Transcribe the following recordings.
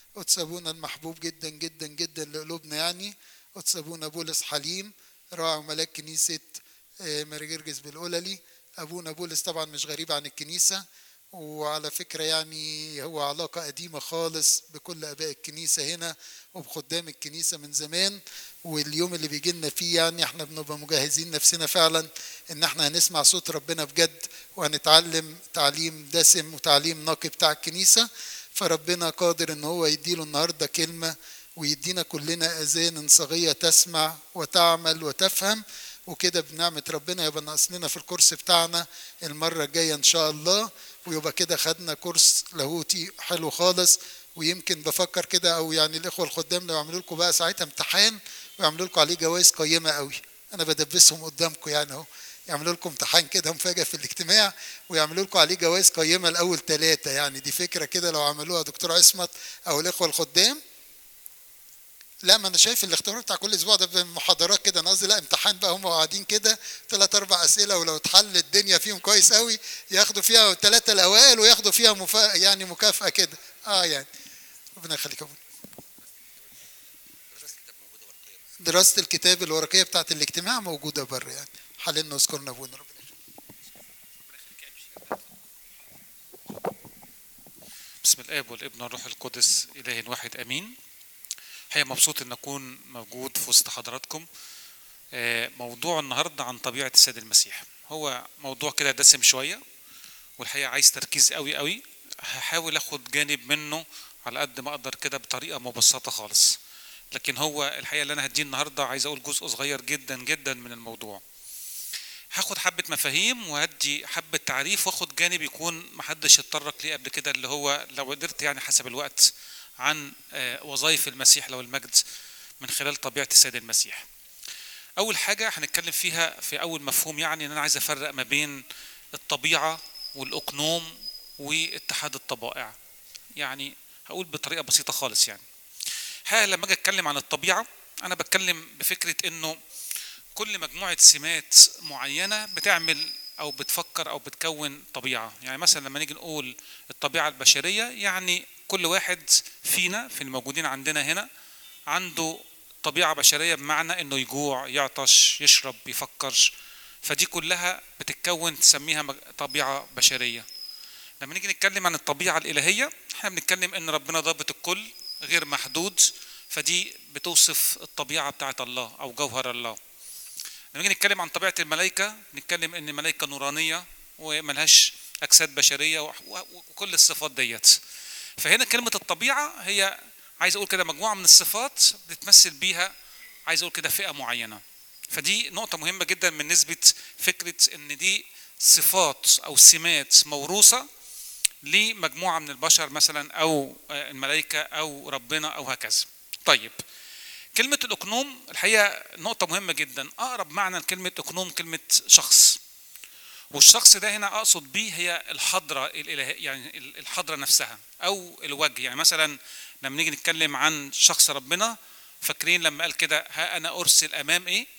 قدس ابونا المحبوب جدا جدا جدا لقلوبنا يعني قدس ابونا بولس حليم راعي ملاك كنيسه آه، مارجرجس بالقللي ابونا بولس طبعا مش غريب عن الكنيسه وعلى فكره يعني هو علاقه قديمه خالص بكل اباء الكنيسه هنا وبخدام الكنيسه من زمان واليوم اللي بيجي لنا فيه يعني احنا بنبقى مجهزين نفسنا فعلا ان احنا هنسمع صوت ربنا بجد وهنتعلم تعليم دسم وتعليم نقي بتاع الكنيسه فربنا قادر ان هو يديله النهارده كلمه ويدينا كلنا اذان صغيه تسمع وتعمل وتفهم وكده بنعمة ربنا يبقى ناقص لنا في الكورس بتاعنا المرة الجاية إن شاء الله ويبقى كده خدنا كورس لاهوتي حلو خالص ويمكن بفكر كده أو يعني الإخوة الخدام لو يعملوا لكم بقى ساعتها امتحان ويعملوا لكم عليه جوائز قيمة قوي أنا بدبسهم قدامكم يعني أهو يعملوا لكم امتحان كده مفاجأة في الاجتماع ويعملوا لكم عليه جوائز قيمة الأول ثلاثة يعني دي فكرة كده لو عملوها دكتور عصمت أو الإخوة الخدام لا ما انا شايف الاختبار بتاع كل اسبوع ده محاضرات كده انا قصدي لا امتحان بقى هم قاعدين كده ثلاث اربع اسئله ولو اتحل الدنيا فيهم كويس قوي ياخدوا فيها الثلاثه الاوائل وياخدوا فيها مفا... يعني مكافاه كده اه يعني ربنا يخليك يا ابونا دراسه الكتاب الورقيه بتاعت الاجتماع موجوده بره يعني حللنا واذكرنا ابونا ربنا بسم الاب والابن والروح القدس اله واحد امين هي مبسوط ان اكون موجود في وسط حضراتكم آه، موضوع النهارده عن طبيعه السيد المسيح هو موضوع كده دسم شويه والحقيقه عايز تركيز قوي قوي هحاول اخد جانب منه على قد ما اقدر كده بطريقه مبسطه خالص لكن هو الحقيقه اللي انا هديه النهارده عايز اقول جزء صغير جدا جدا من الموضوع هاخد حبه مفاهيم وهدي حبه تعريف واخد جانب يكون محدش اتطرق ليه قبل كده اللي هو لو قدرت يعني حسب الوقت عن آه، وظائف المسيح لو المجد من خلال طبيعه السيد المسيح اول حاجه هنتكلم فيها في اول مفهوم يعني ان انا عايز افرق ما بين الطبيعه والاقنوم واتحاد الطبائع يعني هقول بطريقه بسيطه خالص يعني ها لما اجي اتكلم عن الطبيعه انا بتكلم بفكره انه كل مجموعه سمات معينه بتعمل او بتفكر او بتكون طبيعه يعني مثلا لما نيجي نقول الطبيعه البشريه يعني كل واحد فينا في الموجودين عندنا هنا عنده طبيعه بشريه بمعنى انه يجوع يعطش يشرب يفكر فدي كلها بتتكون تسميها مج- طبيعه بشريه لما نيجي نتكلم عن الطبيعه الالهيه احنا بنتكلم ان ربنا ضابط الكل غير محدود فدي بتوصف الطبيعه بتاعت الله او جوهر الله لما نيجي نتكلم عن طبيعه الملائكه نتكلم ان الملائكه نورانيه وملهاش اجساد بشريه و- و- وكل الصفات ديت فهنا كلمه الطبيعه هي عايز اقول كده مجموعه من الصفات بتمثل بيها عايز اقول كده فئه معينه فدي نقطه مهمه جدا من نسبه فكره ان دي صفات او سمات موروثه لمجموعه من البشر مثلا او آه، الملائكه او ربنا او هكذا طيب كلمة الأقنوم الحقيقة نقطة مهمة جدا أقرب معنى لكلمة أقنوم كلمة شخص والشخص ده هنا أقصد بيه هي الحضرة الإلهية يعني الحضرة نفسها أو الوجه يعني مثلا لما نيجي نتكلم عن شخص ربنا فاكرين لما قال كده ها أنا أرسل أمام إيه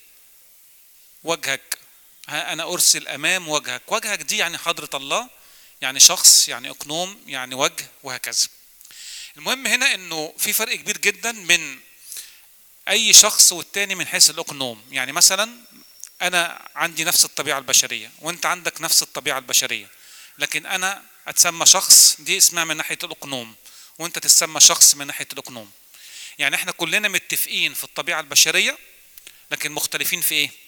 وجهك ها أنا أرسل أمام وجهك وجهك دي يعني حضرة الله يعني شخص يعني أقنوم يعني وجه وهكذا المهم هنا انه في فرق كبير جدا من اي شخص والتاني من حيث الاقنوم يعني مثلا انا عندي نفس الطبيعه البشريه وانت عندك نفس الطبيعه البشريه لكن انا اتسمى شخص دي اسمها من ناحيه الاقنوم وانت تسمى شخص من ناحيه الاقنوم يعني احنا كلنا متفقين في الطبيعه البشريه لكن مختلفين في ايه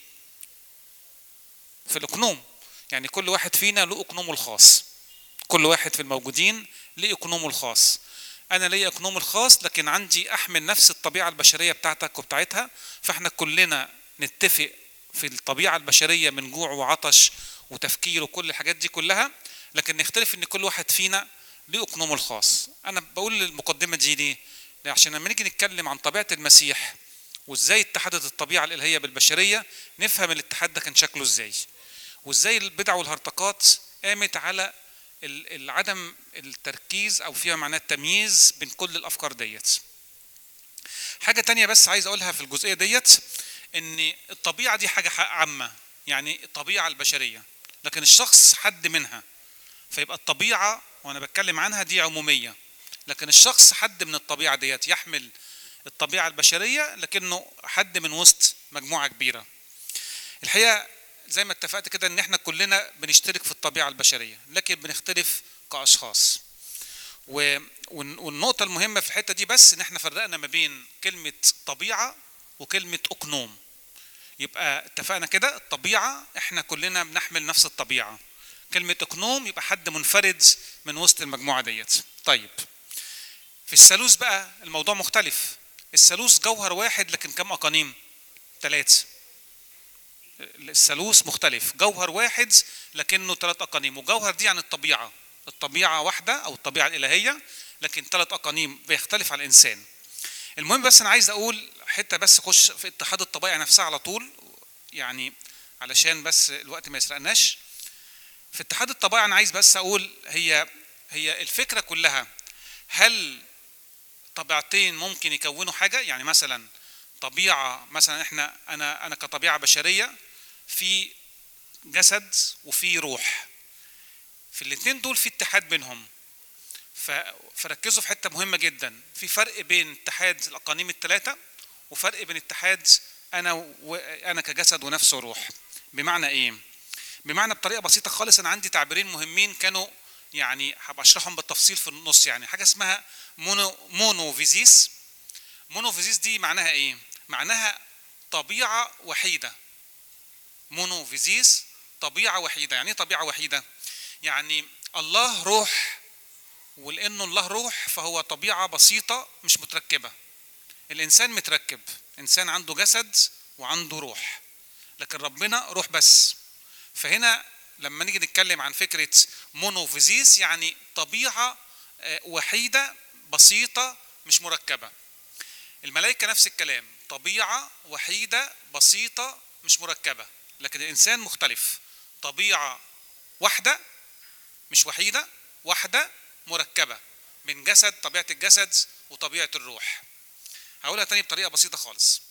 في الاقنوم يعني كل واحد فينا له اقنومه الخاص كل واحد في الموجودين ليه اقنومه الخاص انا ليا اقنوم الخاص لكن عندي احمل نفس الطبيعه البشريه بتاعتك وبتاعتها فاحنا كلنا نتفق في الطبيعه البشريه من جوع وعطش وتفكير وكل الحاجات دي كلها لكن نختلف ان كل واحد فينا ليه اقنومه الخاص انا بقول المقدمه دي ليه عشان لما نيجي نتكلم عن طبيعه المسيح وازاي اتحدت الطبيعه الالهيه بالبشريه نفهم الاتحاد ده كان شكله ازاي وازاي البدع والهرطقات قامت على ال- العدم التركيز او فيها معناه التمييز بين كل الافكار ديت حاجه تانية بس عايز اقولها في الجزئيه ديت ان الطبيعه دي حاجه حق عامه يعني الطبيعه البشريه لكن الشخص حد منها فيبقى الطبيعه وانا بتكلم عنها دي عموميه لكن الشخص حد من الطبيعه ديت يحمل الطبيعه البشريه لكنه حد من وسط مجموعه كبيره الحقيقه زي ما اتفقت كده ان احنا كلنا بنشترك في الطبيعه البشريه لكن بنختلف كاشخاص و... والنقطه المهمه في الحته دي بس ان احنا فرقنا ما بين كلمه طبيعه وكلمه اقنوم يبقى اتفقنا كده الطبيعه احنا كلنا بنحمل نفس الطبيعه كلمه اقنوم يبقى حد منفرد من وسط المجموعه ديت طيب في الثالوث بقى الموضوع مختلف الثالوث جوهر واحد لكن كم اقانيم ثلاثه الثالوث مختلف جوهر واحد لكنه ثلاث اقانيم وجوهر دي عن الطبيعه الطبيعه واحده او الطبيعه الالهيه لكن ثلاث اقانيم بيختلف عن الانسان المهم بس انا عايز اقول حته بس اخش في اتحاد الطبائع نفسها على طول يعني علشان بس الوقت ما يسرقناش في اتحاد الطبائع انا عايز بس اقول هي هي الفكره كلها هل طبيعتين ممكن يكونوا حاجه يعني مثلا طبيعه مثلا احنا انا انا كطبيعه بشريه في جسد وفي روح في الاثنين دول في اتحاد بينهم فركزوا في حته مهمه جدا في فرق بين اتحاد الاقانيم الثلاثه وفرق بين اتحاد انا وانا كجسد ونفس وروح بمعنى ايه بمعنى بطريقه بسيطه خالص انا عندي تعبيرين مهمين كانوا يعني هبقى اشرحهم بالتفصيل في النص يعني حاجه اسمها مونو مونوفيزيس مونوفيزيس دي معناها ايه معناها طبيعه وحيده مونوفيزيس طبيعه وحيده يعني ايه طبيعه وحيده يعني الله روح ولانه الله روح فهو طبيعه بسيطه مش متركبه الانسان متركب انسان عنده جسد وعنده روح لكن ربنا روح بس فهنا لما نيجي نتكلم عن فكره مونوفيزيس يعني طبيعه وحيده بسيطه مش مركبه الملائكه نفس الكلام طبيعه وحيده بسيطه مش مركبه لكن الانسان مختلف طبيعه واحده مش وحيده واحده مركبه من جسد طبيعه الجسد وطبيعه الروح هقولها تاني بطريقه بسيطه خالص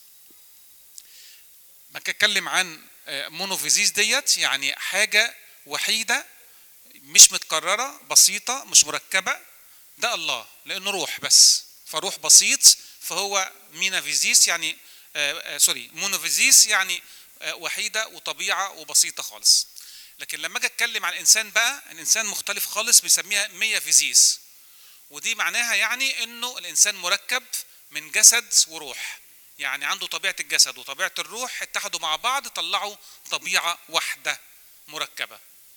ما اتكلم عن مونوفيزيس ديت يعني حاجه وحيده مش متكرره بسيطه مش مركبه ده الله لانه روح بس فروح بسيط فهو مينافيزيس يعني آه آه سوري مونوفيزيس يعني آه وحيده وطبيعه وبسيطه خالص لكن لما اجي اتكلم عن الانسان بقى الانسان مختلف خالص بيسميها ميافيزيس ودي معناها يعني انه الانسان مركب من جسد وروح يعني عنده طبيعه الجسد وطبيعه الروح اتحدوا مع بعض طلعوا طبيعه واحده مركبه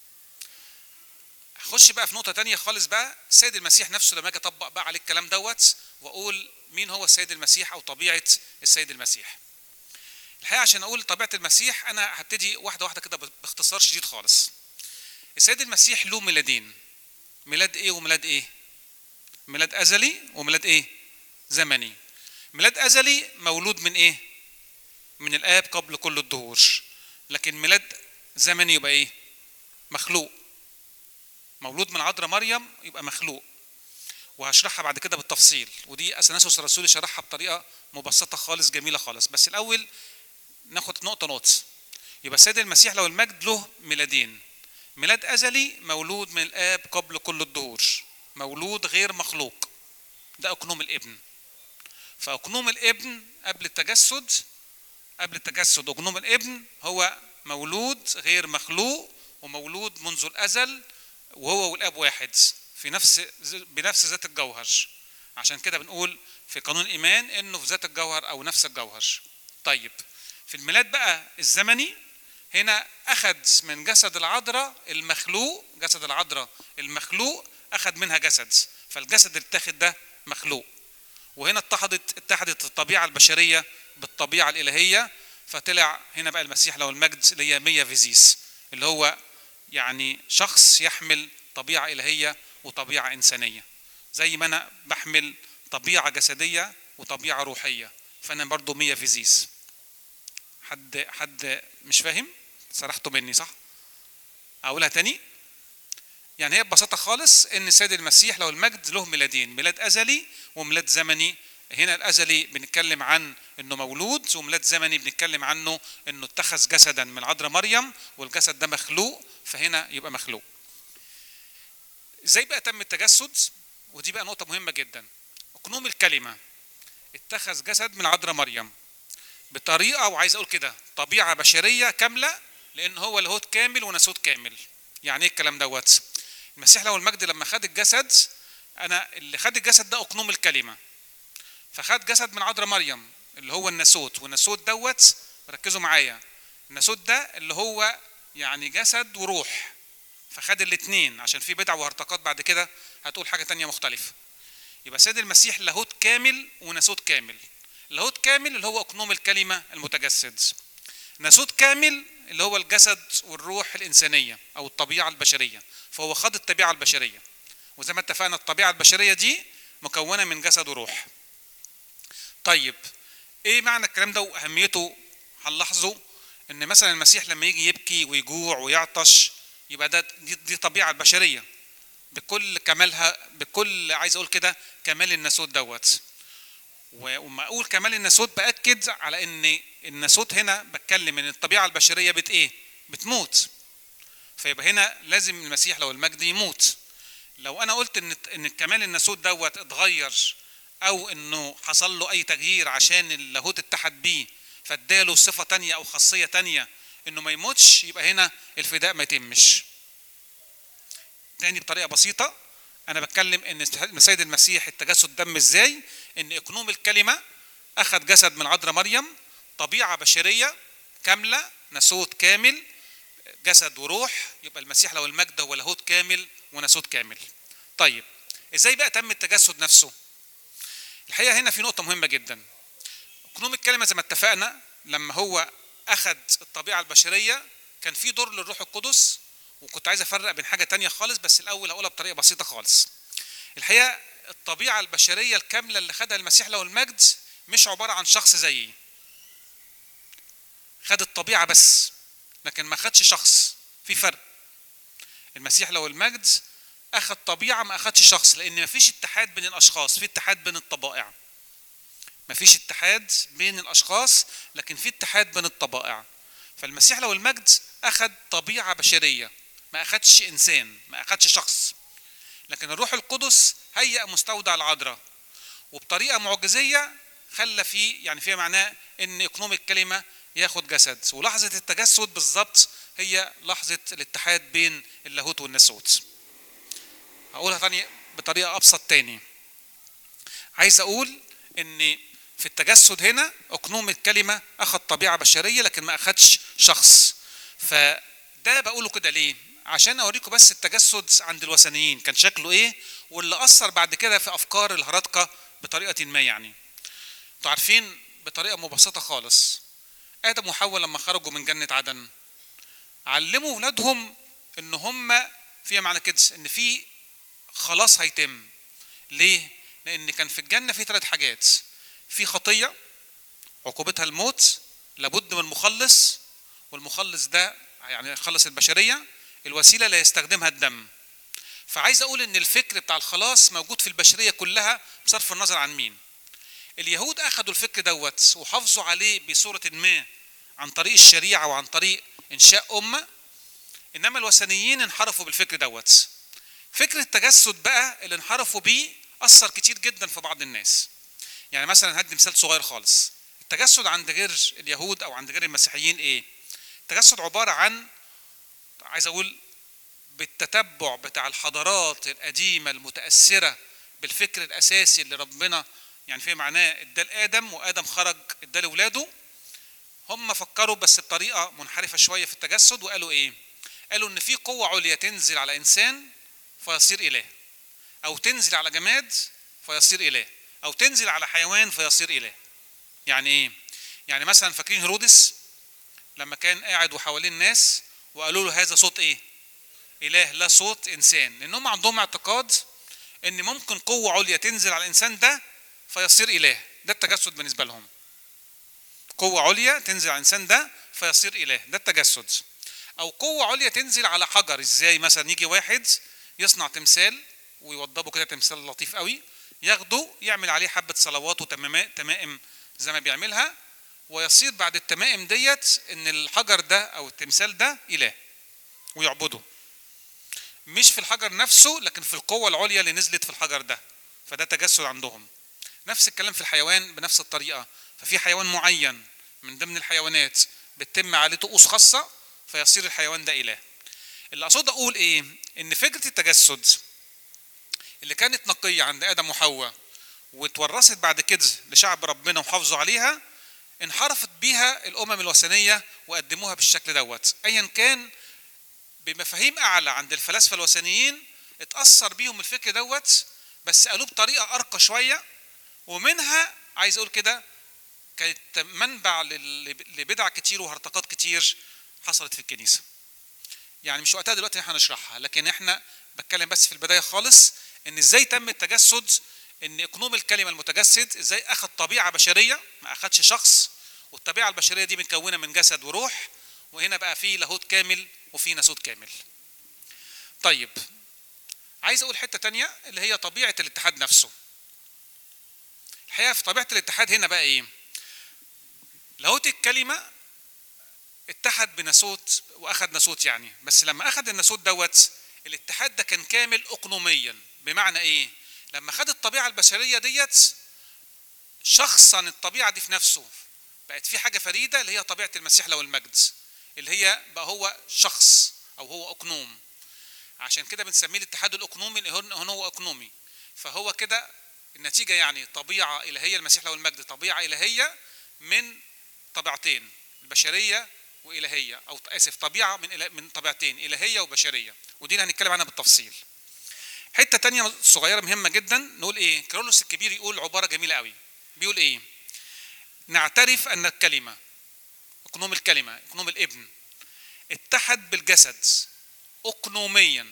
هخش بقى في نقطه تانية خالص بقى السيد المسيح نفسه لما اجي اطبق بقى عليه الكلام دوت واقول مين هو السيد المسيح او طبيعه السيد المسيح الحقيقه عشان اقول طبيعه المسيح انا هبتدي واحده واحده كده باختصار شديد خالص السيد المسيح له ميلادين ميلاد ايه وميلاد ايه ميلاد ازلي وميلاد ايه زمني ميلاد ازلي مولود من ايه من الاب قبل كل الدهور لكن ميلاد زمني يبقى ايه مخلوق مولود من عذراء مريم يبقى مخلوق وهشرحها بعد كده بالتفصيل ودي اثناسوس الرسول شرحها بطريقه مبسطه خالص جميله خالص بس الاول ناخد نقطه نقطه يبقى السيد المسيح لو المجد له ميلادين ميلاد ازلي مولود من الاب قبل كل الدهور مولود غير مخلوق ده اقنوم الابن فاقنوم الابن قبل التجسد قبل التجسد اقنوم الابن هو مولود غير مخلوق ومولود منذ الازل وهو والاب واحد في نفس بنفس ذات الجوهر عشان كده بنقول في قانون الايمان انه في ذات الجوهر او نفس الجوهر طيب في الميلاد بقى الزمني هنا اخذ من جسد العذراء المخلوق جسد العذراء المخلوق اخذ منها جسد فالجسد اللي اتاخد ده مخلوق وهنا اتحدت اتحدت الطبيعه البشريه بالطبيعه الالهيه فطلع هنا بقى المسيح له المجد اللي هي مية فيزيس اللي هو يعني شخص يحمل طبيعه الهيه وطبيعه انسانيه زي ما انا بحمل طبيعه جسديه وطبيعه روحيه فانا برضو مية فيزيس حد حد مش فاهم سرحتوا مني صح اقولها تاني يعني هي ببساطه خالص ان السيد المسيح لو المجد له ميلادين ميلاد ازلي وميلاد زمني هنا الازلي بنتكلم عن انه مولود وميلاد زمني بنتكلم عنه انه اتخذ جسدا من عذراء مريم والجسد ده مخلوق فهنا يبقى مخلوق ازاي بقى تم التجسد ودي بقى نقطة مهمة جدا أقنوم الكلمة اتخذ جسد من عذراء مريم بطريقة وعايز أقول كده طبيعة بشرية كاملة لأن هو لاهوت كامل وناسوت كامل يعني إيه الكلام دوت المسيح له المجد لما خد الجسد أنا اللي خد الجسد ده أقنوم الكلمة فخد جسد من عذراء مريم اللي هو الناسوت والناسوت دوت ركزوا معايا الناسوت ده اللي هو يعني جسد وروح فخد الاثنين عشان في بدع وهرطقات بعد كده هتقول حاجه تانية مختلفه يبقى سيد المسيح لاهوت كامل وناسوت كامل لاهوت كامل اللي هو اقنوم الكلمه المتجسد ناسوت كامل اللي هو الجسد والروح الانسانيه او الطبيعه البشريه فهو خد الطبيعه البشريه وزي ما اتفقنا الطبيعه البشريه دي مكونه من جسد وروح طيب ايه معنى الكلام ده واهميته هنلاحظه ان مثلا المسيح لما يجي يبكي ويجوع ويعطش يبقى ده دي, دي طبيعه البشريه بكل كمالها بكل عايز اقول كده كمال الناسوت دوت وما اقول كمال الناسوت باكد على ان الناسوت هنا بتكلم ان الطبيعه البشريه بت ايه بتموت فيبقى هنا لازم المسيح لو المجد يموت لو انا قلت ان ان كمال الناسوت دوت اتغير او انه حصل له اي تغيير عشان اللاهوت اتحد بيه فاداله صفه تانية او خاصيه تانية انه ما يموتش يبقى هنا الفداء ما يتمش تاني بطريقه بسيطه انا بتكلم ان السيد المسيح التجسد دم ازاي ان اقنوم الكلمه اخذ جسد من عذراء مريم طبيعه بشريه كامله ناسوت كامل جسد وروح يبقى المسيح لو المجد هو لاهوت كامل وناسوت كامل طيب ازاي بقى تم التجسد نفسه الحقيقه هنا في نقطه مهمه جدا اقنوم الكلمه زي ما اتفقنا لما هو اخذ الطبيعه البشريه كان في دور للروح القدس وكنت عايز افرق بين حاجه تانية خالص بس الاول هقولها بطريقه بسيطه خالص الحقيقه الطبيعه البشريه الكامله اللي خدها المسيح له المجد مش عباره عن شخص زيي خد الطبيعه بس لكن ما خدش شخص في فرق المسيح له المجد اخذ طبيعه ما اخذش شخص لان ما فيش اتحاد بين الاشخاص في اتحاد بين الطبائع ما فيش اتحاد بين الاشخاص لكن في اتحاد بين الطبائع فالمسيح له المجد اخذ طبيعه بشريه ما اخذش انسان ما اخذش شخص لكن الروح القدس هيأ مستودع العذراء وبطريقه معجزيه خلى فيه يعني فيها معناه ان اقنوم الكلمه ياخد جسد ولحظه التجسد بالظبط هي لحظه الاتحاد بين اللاهوت والناسوت هقولها تاني بطريقه ابسط تاني عايز اقول ان في التجسد هنا اقنوم الكلمه اخذ طبيعه بشريه لكن ما اخذش شخص فده بقوله كده ليه عشان اوريكم بس التجسد عند الوثنيين كان شكله ايه واللي اثر بعد كده في افكار الهرطقه بطريقه ما يعني انتوا عارفين بطريقه مبسطه خالص ادم وحواء لما خرجوا من جنه عدن علموا اولادهم ان هم فيها معنى كده ان في خلاص هيتم ليه لان كان في الجنه في ثلاث حاجات في خطيه عقوبتها الموت لابد من مخلص والمخلص ده يعني يخلص البشريه الوسيله اللي يستخدمها الدم فعايز اقول ان الفكر بتاع الخلاص موجود في البشريه كلها بصرف النظر عن مين اليهود اخذوا الفكر دوت وحافظوا عليه بصوره ما عن طريق الشريعه وعن طريق انشاء امه انما الوثنيين انحرفوا بالفكر دوت فكر التجسد بقى اللي انحرفوا بيه اثر كتير جدا في بعض الناس يعني مثلا هدي مثال صغير خالص التجسد عند غير اليهود او عند غير المسيحيين ايه التجسد عباره عن عايز اقول بالتتبع بتاع الحضارات القديمه المتاثره بالفكر الاساسي اللي ربنا يعني في معناه ادى لادم وادم خرج ادى لاولاده هم فكروا بس بطريقه منحرفه شويه في التجسد وقالوا ايه قالوا ان في قوه عليا تنزل على انسان فيصير اله او تنزل على جماد فيصير اله او تنزل على حيوان فيصير اله يعني ايه يعني مثلا فاكرين هيرودس لما كان قاعد وحوالين الناس وقالوا له هذا صوت ايه اله لا صوت انسان لانهم عندهم اعتقاد ان ممكن قوه عليا تنزل على الانسان ده فيصير اله ده التجسد بالنسبه لهم قوه عليا تنزل على الانسان ده فيصير اله ده التجسد او قوه عليا تنزل على حجر ازاي مثلا يجي واحد يصنع تمثال ويوضبه كده تمثال لطيف قوي ياخده يعمل عليه حبه صلوات وتمائم زي ما بيعملها ويصير بعد التمائم ديت ان الحجر ده او التمثال ده اله ويعبده مش في الحجر نفسه لكن في القوة العليا اللي نزلت في الحجر ده فده تجسد عندهم نفس الكلام في الحيوان بنفس الطريقة ففي حيوان معين من ضمن الحيوانات بتتم عليه طقوس خاصة فيصير الحيوان ده إله اللي أقصد أقول إيه إن فكرة التجسد اللي كانت نقية عند آدم وحواء واتورثت بعد كده لشعب ربنا وحافظوا عليها انحرفت بيها الأمم الوثنية وقدموها بالشكل دوت أيا كان بمفاهيم أعلى عند الفلاسفة الوثنيين اتأثر بيهم الفكر دوت بس قالوه بطريقة أرقى شوية ومنها عايز أقول كده كانت منبع لل- لبدع كتير وهرطقات كتير حصلت في الكنيسة يعني مش وقتها دلوقتي إن احنا نشرحها لكن احنا بتكلم بس في البداية خالص ان ازاي تم التجسد ان اقنوم الكلمة المتجسد ازاي اخذ طبيعة بشرية ما اخذش شخص والطبيعة البشرية دي متكونة من جسد وروح وهنا بقى في لاهوت كامل وفي ناسوت كامل طيب عايز اقول حتة تانية اللي هي طبيعة الاتحاد نفسه الحقيقة في طبيعة الاتحاد هنا بقى ايه لاهوت الكلمة اتحد بناسوت واخد ناسوت يعني بس لما اخد الناسوت دوت الاتحاد ده كان كامل اقنوميا بمعنى ايه لما خد الطبيعه البشريه ديت شخصا الطبيعه دي في نفسه بقت في حاجه فريده اللي هي طبيعه المسيح له المجد اللي هي بقى هو شخص او هو اقنوم عشان كده بنسميه الاتحاد الاقنومي اللي هو هو اقنومي فهو كده النتيجه يعني طبيعه الهيه المسيح له المجد طبيعه الهيه من طبيعتين البشريه والهيه او اسف طبيعه من إله من طبيعتين الهيه وبشريه ودي اللي هنتكلم عنها بالتفصيل حته تانية صغيره مهمه جدا نقول ايه كرولوس الكبير يقول عباره جميله قوي بيقول ايه نعترف ان الكلمه اقنوم الكلمه اقنوم الابن اتحد بالجسد اقنوميا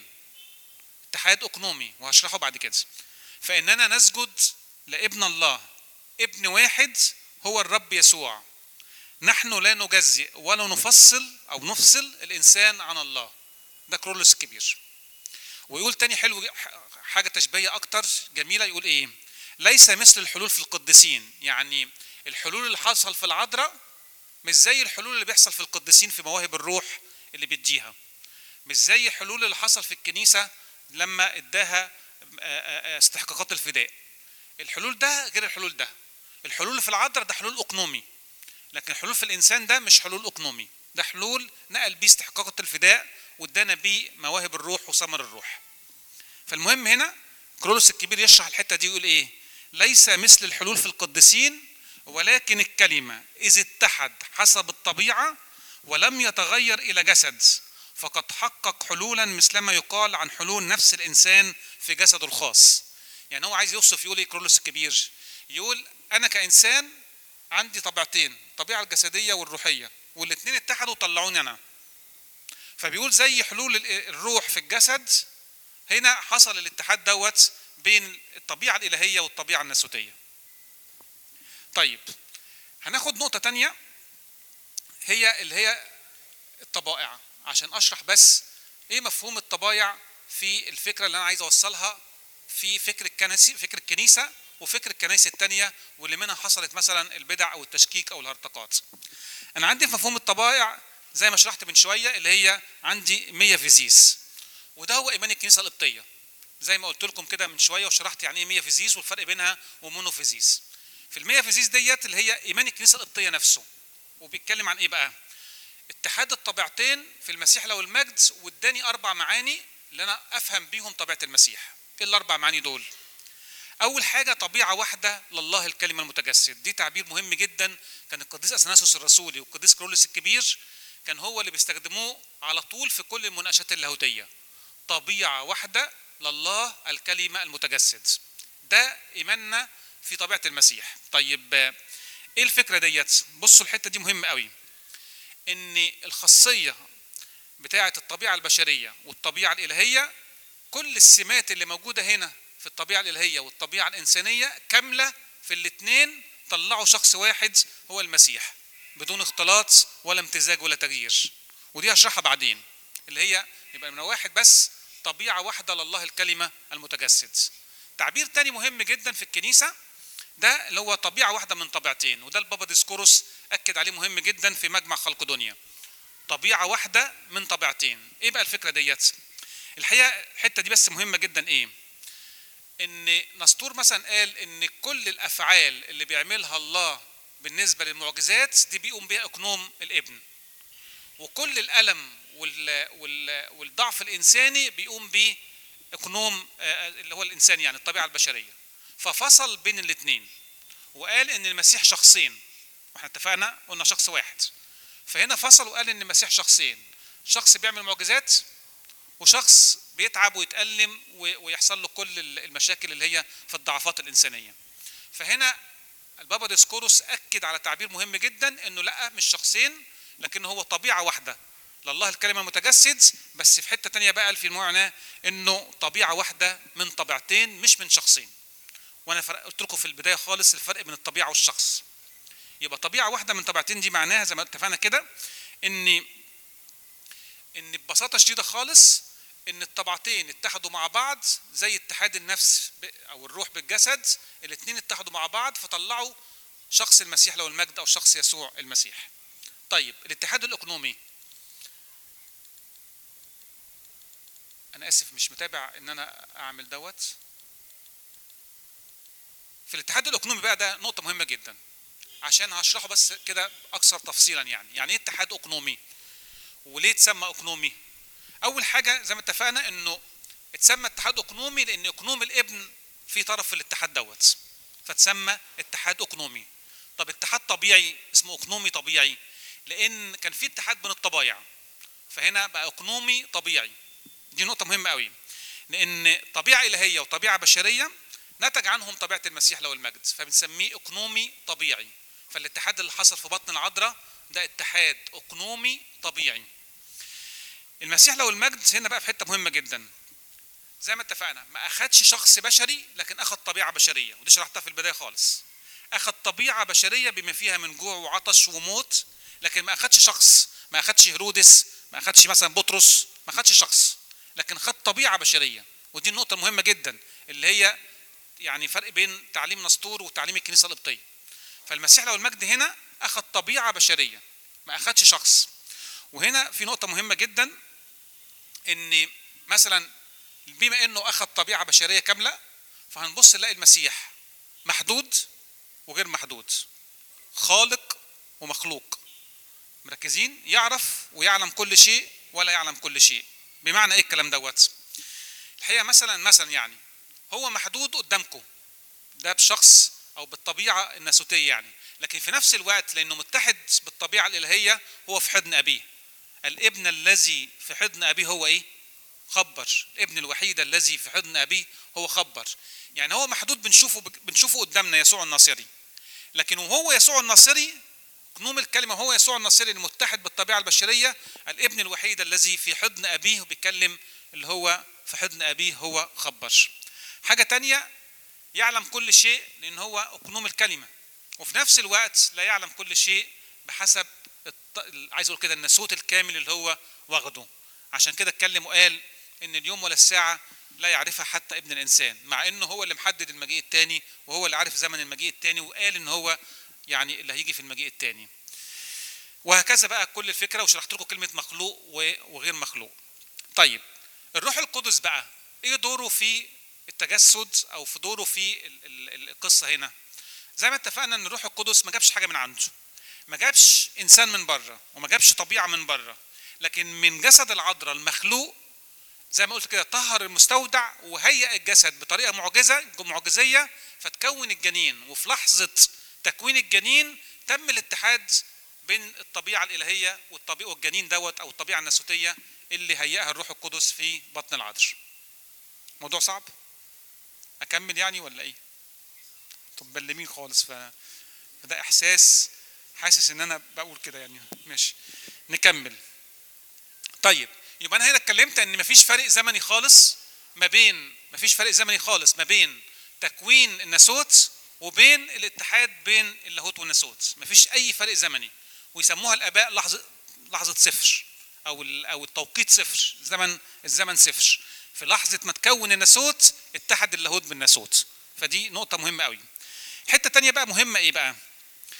اتحاد اقنومي وهشرحه بعد كده فاننا نسجد لابن الله ابن واحد هو الرب يسوع نحن لا نجزئ ولا نفصل او نفصل الانسان عن الله ده كرولوس الكبير ويقول تاني حلو حاجه تشبيهيه اكتر جميله يقول ايه ليس مثل الحلول في القديسين يعني الحلول اللي حصل في العذراء مش زي الحلول اللي بيحصل في القديسين في مواهب الروح اللي بيديها مش زي الحلول اللي حصل في الكنيسه لما اداها استحقاقات الفداء الحلول ده غير الحلول ده الحلول اللي في العذراء ده حلول اقنومي لكن الحلول في الانسان ده مش حلول اقنومي ده حلول نقل بيه استحقاقات الفداء وادانا بيه مواهب الروح وثمر الروح فالمهم هنا كرولوس الكبير يشرح الحته دي يقول ايه ليس مثل الحلول في القديسين ولكن الكلمه اذ اتحد حسب الطبيعه ولم يتغير الى جسد فقد حقق حلولا مثلما يقال عن حلول نفس الانسان في جسده الخاص يعني هو عايز يوصف يقول ايه كرولوس الكبير يقول انا كانسان عندي طبيعتين الطبيعه الجسديه والروحيه والاثنين اتحدوا وطلعوني انا فبيقول زي حلول الروح في الجسد هنا حصل الاتحاد دوت بين الطبيعه الالهيه والطبيعه الناسوتيه طيب هناخد نقطه تانية هي اللي هي الطبائع عشان اشرح بس ايه مفهوم الطبايع في الفكره اللي انا عايز اوصلها في فكر الكنسي فكر الكنيسه وفكر الكنائس التانية واللي منها حصلت مثلا البدع او التشكيك او الهرطقات. انا عندي في مفهوم الطبائع زي ما شرحت من شويه اللي هي عندي مية فيزيس وده هو ايمان الكنيسه القبطيه. زي ما قلت لكم كده من شويه وشرحت يعني ايه مية فيزيس والفرق بينها ومونوفيزيس. في المية فيزيس ديت اللي هي ايمان الكنيسه القبطيه نفسه. وبيتكلم عن ايه بقى؟ اتحاد الطبيعتين في المسيح له المجد واداني اربع معاني اللي انا افهم بيهم طبيعه المسيح. ايه الاربع معاني دول؟ أول حاجة طبيعة واحدة لله الكلمة المتجسد، دي تعبير مهم جدا كان القديس أثناسوس الرسولي والقديس كرولوس الكبير كان هو اللي بيستخدموه على طول في كل المناقشات اللاهوتية. طبيعة واحدة لله الكلمة المتجسد. ده إيماننا في طبيعة المسيح. طيب إيه الفكرة ديت؟ بصوا الحتة دي مهمة قوي. إن الخاصية بتاعة الطبيعة البشرية والطبيعة الإلهية كل السمات اللي موجودة هنا في الطبيعة الإلهية والطبيعة الإنسانية كاملة في الاثنين طلعوا شخص واحد هو المسيح بدون اختلاط ولا امتزاج ولا تغيير ودي هشرحها بعدين اللي هي يبقى من واحد بس طبيعة واحدة لله الكلمة المتجسد تعبير تاني مهم جدا في الكنيسة ده اللي هو طبيعة واحدة من طبيعتين وده البابا ديسكوروس أكد عليه مهم جدا في مجمع خلق دنيا طبيعة واحدة من طبيعتين إيه بقى الفكرة ديت الحقيقه الحته دي بس مهمه جدا ايه ان نسطور مثلا قال ان كل الافعال اللي بيعملها الله بالنسبه للمعجزات دي بيقوم بها اقنوم الابن وكل الالم وال وال والضعف الانساني بيقوم بيه اقنوم آه، اللي هو الانسان يعني الطبيعه البشريه ففصل بين الاثنين وقال ان المسيح شخصين واحنا اتفقنا قلنا شخص واحد فهنا فصل وقال ان المسيح شخصين شخص بيعمل معجزات وشخص بيتعب ويتألم و- ويحصل له كل ال- المشاكل اللي هي في الضعفات الإنسانية فهنا البابا ديسكوروس أكد على تعبير مهم جدا إنه لا مش شخصين لكن هو طبيعة واحدة لله الكلمة متجسد بس في حتة تانية بقى في معنى إنه طبيعة واحدة من طبيعتين مش من شخصين وأنا فرق- قلت لكم في البداية خالص الفرق بين الطبيعة والشخص يبقى طبيعة واحدة من طبيعتين دي معناها زي ما اتفقنا كده إن ان ببساطه شديده خالص ان الطبعتين اتحدوا مع بعض زي اتحاد النفس ب- او الروح بالجسد الاثنين اتحدوا مع بعض فطلعوا شخص المسيح له المجد او شخص يسوع المسيح طيب الاتحاد الاقنومي انا اسف مش متابع ان انا اعمل دوت في الاتحاد الاقنومي بقى ده نقطه مهمه جدا عشان هشرحه بس كده اكثر تفصيلا يعني يعني ايه اتحاد اقنومي وليه اتسمى اقنومي اول حاجه زي ما اتفقنا انه اتسمى اتحاد اقنومي لان اقنوم الابن في طرف في الاتحاد دوت فتسمى اتحاد اقنومي طب اتحاد طبيعي اسمه اقنومي طبيعي لان كان في اتحاد بين الطبايع فهنا بقى اقنومي طبيعي دي نقطه مهمه قوي لان طبيعه الهيه وطبيعه بشريه نتج عنهم طبيعه المسيح له المجد فبنسميه اقنومي طبيعي فالاتحاد اللي حصل في بطن العذراء ده اتحاد اقنومي طبيعي المسيح له المجد هنا بقى في حته مهمه جدا زي ما اتفقنا ما اخدش شخص بشري لكن اخد طبيعه بشريه ودي شرحتها في البدايه خالص اخد طبيعه بشريه بما فيها من جوع وعطش وموت لكن ما اخدش شخص ما اخدش هيرودس ما اخدش مثلا بطرس ما اخدش شخص لكن خد طبيعه بشريه ودي النقطه المهمه جدا اللي هي يعني فرق بين تعليم نسطور وتعليم الكنيسه القبطيه فالمسيح له المجد هنا اخذ طبيعه بشريه ما اخدش شخص وهنا في نقطه مهمه جدا ان مثلا بما انه اخذ طبيعه بشريه كامله فهنبص نلاقي المسيح محدود وغير محدود خالق ومخلوق مركزين يعرف ويعلم كل شيء ولا يعلم كل شيء بمعنى ايه الكلام دوت الحقيقه مثلا مثلا يعني هو محدود قدامكم ده بشخص او بالطبيعه الناسوتيه يعني لكن في نفس الوقت لانه متحد بالطبيعه الالهيه هو في حضن ابيه الابن الذي في حضن ابيه هو ايه خبر الابن الوحيد الذي في حضن ابيه هو خبر يعني هو محدود بنشوفه بنشوفه قدامنا يسوع الناصري لكن وهو يسوع الناصري قنوم الكلمه هو يسوع الناصري المتحد بالطبيعه البشريه الابن الوحيد الذي في حضن ابيه بيتكلم اللي هو في حضن ابيه هو خبر حاجه تانية يعلم كل شيء لان هو اقنوم الكلمه وفي نفس الوقت لا يعلم كل شيء بحسب الط... عايز اقول كده الناسوت الكامل اللي هو واخده عشان كده اتكلم وقال ان اليوم ولا الساعه لا يعرفها حتى ابن الانسان مع انه هو اللي محدد المجيء الثاني وهو اللي عارف زمن المجيء الثاني وقال ان هو يعني اللي هيجي في المجيء الثاني وهكذا بقى كل الفكره وشرحت لكم كلمه مخلوق وغير مخلوق طيب الروح القدس بقى ايه دوره في التجسد او في دوره في ال- ال- القصه هنا زي ما اتفقنا ان الروح القدس ما جابش حاجه من عنده ما جابش انسان من بره وما جابش طبيعه من بره لكن من جسد العذراء المخلوق زي ما قلت كده طهر المستودع وهيئ الجسد بطريقه معجزه معجزيه فتكون الجنين وفي لحظه تكوين الجنين تم الاتحاد بين الطبيعه الالهيه والطبيعه والجنين دوت او الطبيعه الناسوتيه اللي هيئها الروح القدس في بطن العذراء موضوع صعب اكمل يعني ولا ايه طب بلمين خالص ف فده احساس حاسس ان انا بقول كده يعني ماشي نكمل طيب يبقى انا هنا اتكلمت ان مفيش فرق زمني خالص ما بين مفيش فرق زمني خالص ما بين تكوين الناسوت وبين الاتحاد بين اللاهوت والناسوت مفيش اي فرق زمني ويسموها الاباء لحظه لحظه صفر او ال- او التوقيت صفر زمن الزمن صفر في لحظه ما تكون الناسوت اتحد اللاهوت بالناسوت فدي نقطه مهمه قوي حته تانية بقى مهمه ايه بقى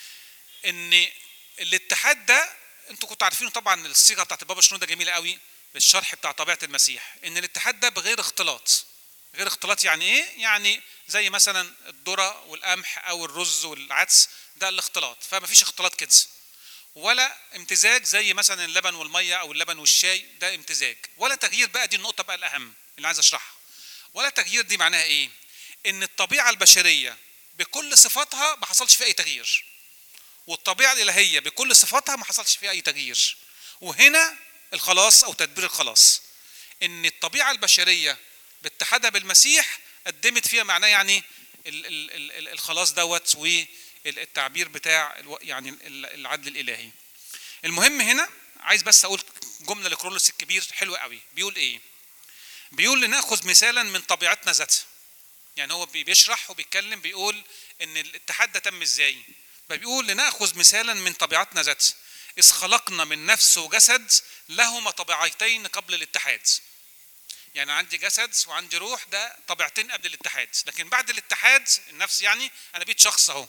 ان الاتحاد ده انتوا كنتوا عارفينه طبعا الصيغه بتاعت البابا شنوده جميله قوي بالشرح بتاع طبيعه المسيح ان الاتحاد ده بغير اختلاط غير اختلاط يعني ايه يعني زي مثلا الذره والقمح او الرز والعدس ده الاختلاط فما فيش اختلاط كده ولا امتزاج زي مثلا اللبن والميه او اللبن والشاي ده امتزاج ولا تغيير بقى دي النقطه بقى الاهم اللي عايز اشرحها ولا تغيير دي معناها ايه ان الطبيعه البشريه بكل صفاتها ما حصلش فيها اي تغيير والطبيعه الالهيه بكل صفاتها ما حصلش فيها اي تغيير وهنا الخلاص او تدبير الخلاص ان الطبيعه البشريه باتحادها بالمسيح قدمت فيها معناه يعني ال- ال- ال- ال- الخلاص دوت والتعبير بتاع الو- يعني ال- العدل الالهي المهم هنا عايز بس اقول جمله لكرولوس الكبير حلوه قوي بيقول ايه بيقول لناخذ مثالا من طبيعتنا ذاتها يعني هو بي- بيشرح وبيتكلم بيقول ان الاتحاد ده تم ازاي فبيقول لناخذ مثالا من طبيعتنا ذاتها اذ خلقنا من نفس وجسد لهما طبيعتين قبل الاتحاد يعني عندي جسد وعندي روح ده طبيعتين قبل الاتحاد لكن بعد الاتحاد النفس يعني انا بقيت شخص اهو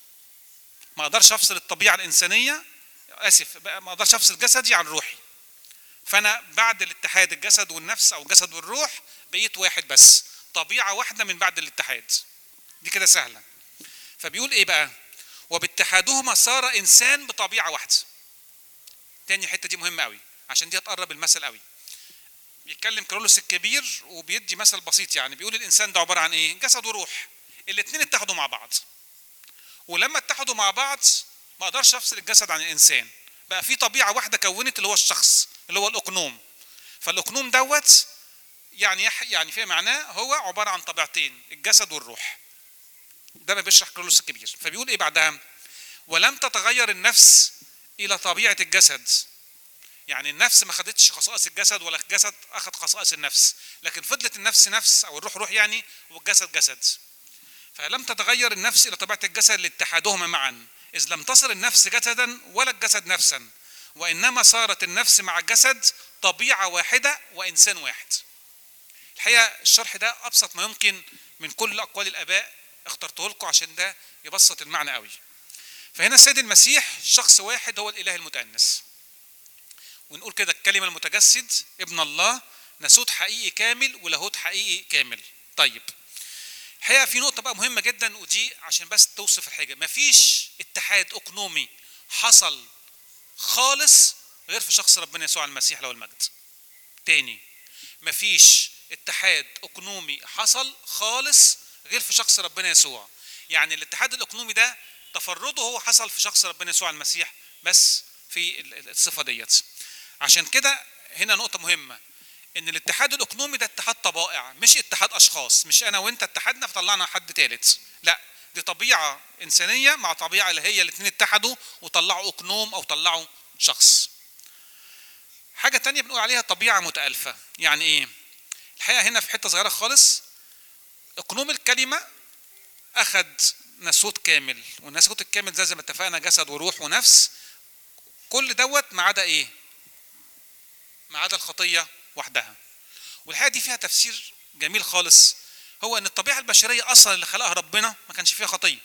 ما اقدرش افصل الطبيعه الانسانيه اسف بقى ما اقدرش افصل جسدي عن روحي فانا بعد الاتحاد الجسد والنفس او الجسد والروح بقيت واحد بس طبيعه واحده من بعد الاتحاد دي كده سهله فبيقول ايه بقى وباتحادهما صار انسان بطبيعه واحده تاني حته دي مهمه قوي عشان دي هتقرب المثل قوي بيتكلم كارولوس الكبير وبيدي مثل بسيط يعني بيقول الانسان ده عباره عن ايه جسد وروح الاثنين اتحدوا مع بعض ولما اتحدوا مع بعض ما اقدرش افصل الجسد عن الانسان بقى في طبيعه واحده كونت اللي هو الشخص اللي هو الاقنوم فالاقنوم دوت يعني يح- يعني في معناه هو عباره عن طبيعتين الجسد والروح ده ما بيشرح كارلوس الكبير فبيقول ايه بعدها ولم تتغير النفس الى طبيعه الجسد يعني النفس ما خدتش خصائص الجسد ولا الجسد اخذ خصائص النفس لكن فضلت النفس نفس او الروح روح يعني والجسد جسد فلم تتغير النفس الى طبيعه الجسد لاتحادهما معا اذ لم تصر النفس جسدا ولا الجسد نفسا وانما صارت النفس مع الجسد طبيعه واحده وانسان واحد الحقيقه الشرح ده ابسط ما يمكن من كل اقوال الاباء اخترته لكم عشان ده يبسط المعنى قوي فهنا السيد المسيح شخص واحد هو الاله المتانس ونقول كده الكلمه المتجسد ابن الله ناسوت حقيقي كامل ولاهوت حقيقي كامل طيب الحقيقه في نقطه بقى مهمه جدا ودي عشان بس توصف الحاجه مفيش اتحاد اقنومي حصل خالص غير في شخص ربنا يسوع المسيح له المجد تاني مفيش اتحاد اقنومي حصل خالص غير في شخص ربنا يسوع يعني الاتحاد الاقنومي ده تفرده هو حصل في شخص ربنا يسوع المسيح بس في ال- ال- الصفه ديت عشان كده هنا نقطه مهمه ان الاتحاد الاقنومي ده اتحاد طبائع مش اتحاد اشخاص مش انا وانت اتحدنا فطلعنا حد ثالث لا دي طبيعه انسانيه مع طبيعه الهيه الاثنين اتحدوا وطلعوا اقنوم او طلعوا شخص حاجه تانية بنقول عليها طبيعه متالفه يعني ايه الحقيقه هنا في حته صغيره خالص اقنوم الكلمه اخذ ناسوت كامل والناسوت الكامل ده زي ما اتفقنا جسد وروح ونفس كل دوت ما عدا ايه ما عدا الخطيه وحدها والحقيقه دي فيها تفسير جميل خالص هو ان الطبيعه البشريه اصلا اللي خلقها ربنا ما كانش فيها خطيه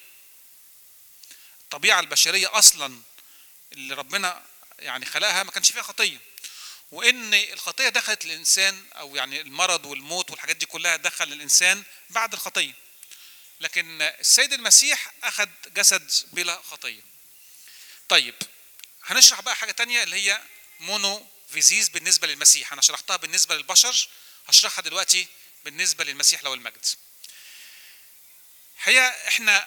الطبيعه البشريه اصلا اللي ربنا يعني خلقها ما كانش فيها خطيه وان الخطيه دخلت الانسان او يعني المرض والموت والحاجات دي كلها دخل الانسان بعد الخطيه لكن السيد المسيح اخذ جسد بلا خطيه طيب هنشرح بقى حاجه تانية اللي هي مونو فيزيز بالنسبه للمسيح انا شرحتها بالنسبه للبشر هشرحها دلوقتي بالنسبه للمسيح له المجد الحقيقه احنا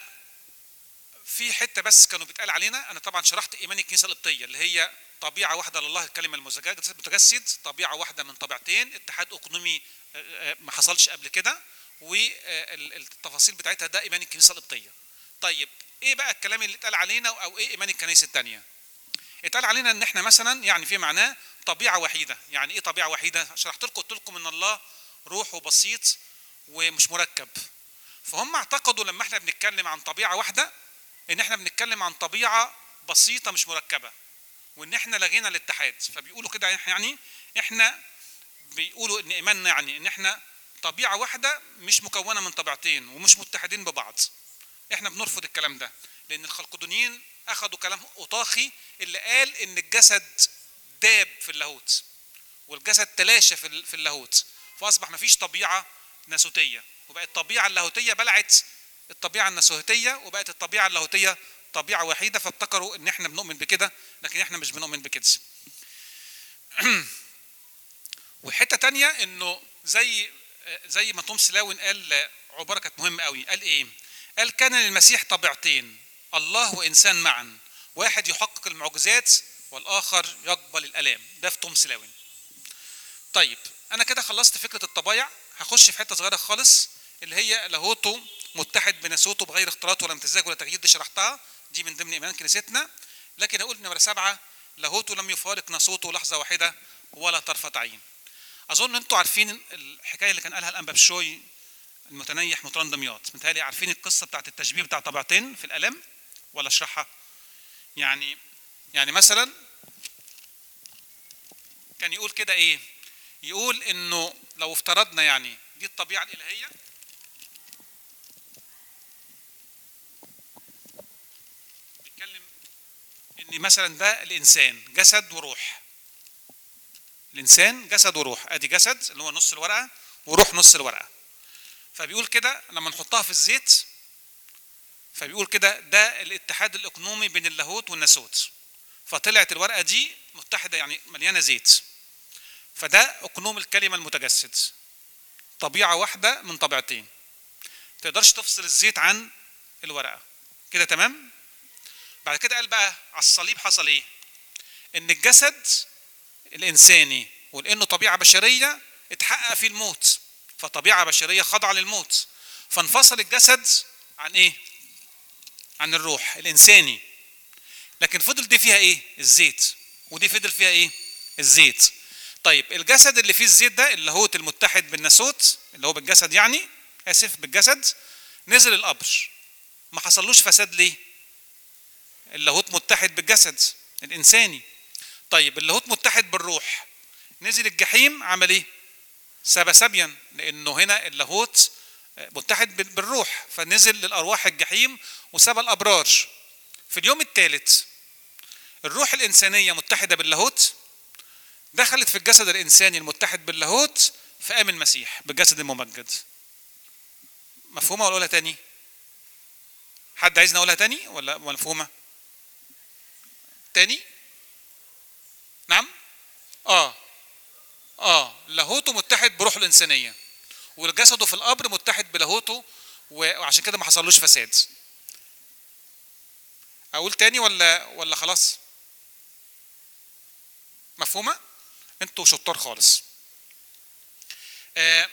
في حته بس كانوا بيتقال علينا انا طبعا شرحت ايمان الكنيسه القبطيه اللي هي طبيعه واحده لله الكلمه المتجسد طبيعه واحده من طبيعتين اتحاد اقنومي آه، آه، ما حصلش قبل كده والتفاصيل بتاعتها ده ايمان الكنيسه القبطيه طيب ايه بقى الكلام اللي اتقال علينا او ايه ايمان الكنائس الثانيه اتقال علينا ان احنا مثلا يعني في معناه طبيعه وحيده يعني ايه طبيعه وحيده شرحت لكم قلت لكم ان الله روح وبسيط ومش مركب فهم اعتقدوا لما احنا بنتكلم عن طبيعه واحده ان احنا بنتكلم عن طبيعه بسيطه مش مركبه وان احنا لغينا الاتحاد فبيقولوا كده يعني احنا بيقولوا ان ايماننا يعني ان احنا طبيعه واحده مش مكونه من طبيعتين ومش متحدين ببعض احنا بنرفض الكلام ده لان الخلقدونيين اخذوا كلام اوطاخي اللي قال ان الجسد داب في اللاهوت والجسد تلاشى في ال- في اللاهوت فاصبح مفيش طبيعه ناسوتيه وبقت الطبيعه اللاهوتيه بلعت الطبيعه الناسوتيه وبقت الطبيعه اللاهوتيه طبيعه وحيده فافتكروا ان احنا بنؤمن بكده لكن احنا مش بنؤمن بكده وحته تانية انه زي زي ما توم سلاون قال عباره كانت مهمه قوي قال ايه قال كان للمسيح طبيعتين الله وانسان معا واحد يحقق المعجزات والاخر يقبل الالام ده في توم سلاون طيب انا كده خلصت فكره الطبايع هخش في حته صغيره خالص اللي هي لاهوته متحد بناسوته بغير اختلاط ولا امتزاج ولا تغيير دي شرحتها دي من ضمن ايمان كنيستنا لكن اقول نمره سبعه لاهوته لم يفارق ناسوته لحظه واحده ولا طرفه عين اظن انتوا عارفين الحكايه اللي كان قالها الانبا بشوي المتنيح مطران دمياط متهيألي عارفين القصه بتاعت التشبيه بتاع طبيعتين في الالم ولا اشرحها يعني يعني مثلا كان يقول كده ايه يقول انه لو افترضنا يعني دي الطبيعه الالهيه بيتكلم ان مثلا ده الانسان جسد وروح الانسان جسد وروح ادي جسد اللي هو نص الورقه وروح نص الورقه فبيقول كده لما نحطها في الزيت فبيقول كده ده الاتحاد الاقنومي بين اللاهوت والناسوت فطلعت الورقه دي متحده يعني مليانه زيت فده اقنوم الكلمه المتجسد طبيعه واحده من طبيعتين تقدرش تفصل الزيت عن الورقه كده تمام بعد كده قال بقى على الصليب حصل ايه ان الجسد الانساني ولانه طبيعه بشريه اتحقق فيه الموت فطبيعه بشريه خاضعه للموت فانفصل الجسد عن ايه عن الروح الانساني لكن فضل دي فيها ايه الزيت ودي فضل فيها ايه الزيت طيب الجسد اللي فيه الزيت ده اللاهوت المتحد بالناسوت اللي هو بالجسد يعني اسف بالجسد نزل القبر ما حصلوش فساد ليه اللاهوت متحد بالجسد الانساني طيب اللاهوت متحد بالروح نزل الجحيم عمل ايه سبى سبيا لانه هنا اللاهوت متحد بالروح فنزل للارواح الجحيم وسبى الابرار في اليوم الثالث الروح الانسانيه متحده باللاهوت دخلت في الجسد الانساني المتحد باللاهوت فقام المسيح بالجسد الممجد مفهومه ولا اقولها تاني حد عايزني اقولها تاني ولا مفهومه تاني نعم اه اه لاهوته متحد بروحه الانسانيه وجسده في القبر متحد بلاهوته وعشان كده ما حصلوش فساد اقول تاني ولا ولا خلاص مفهومه انتوا شطار خالص آه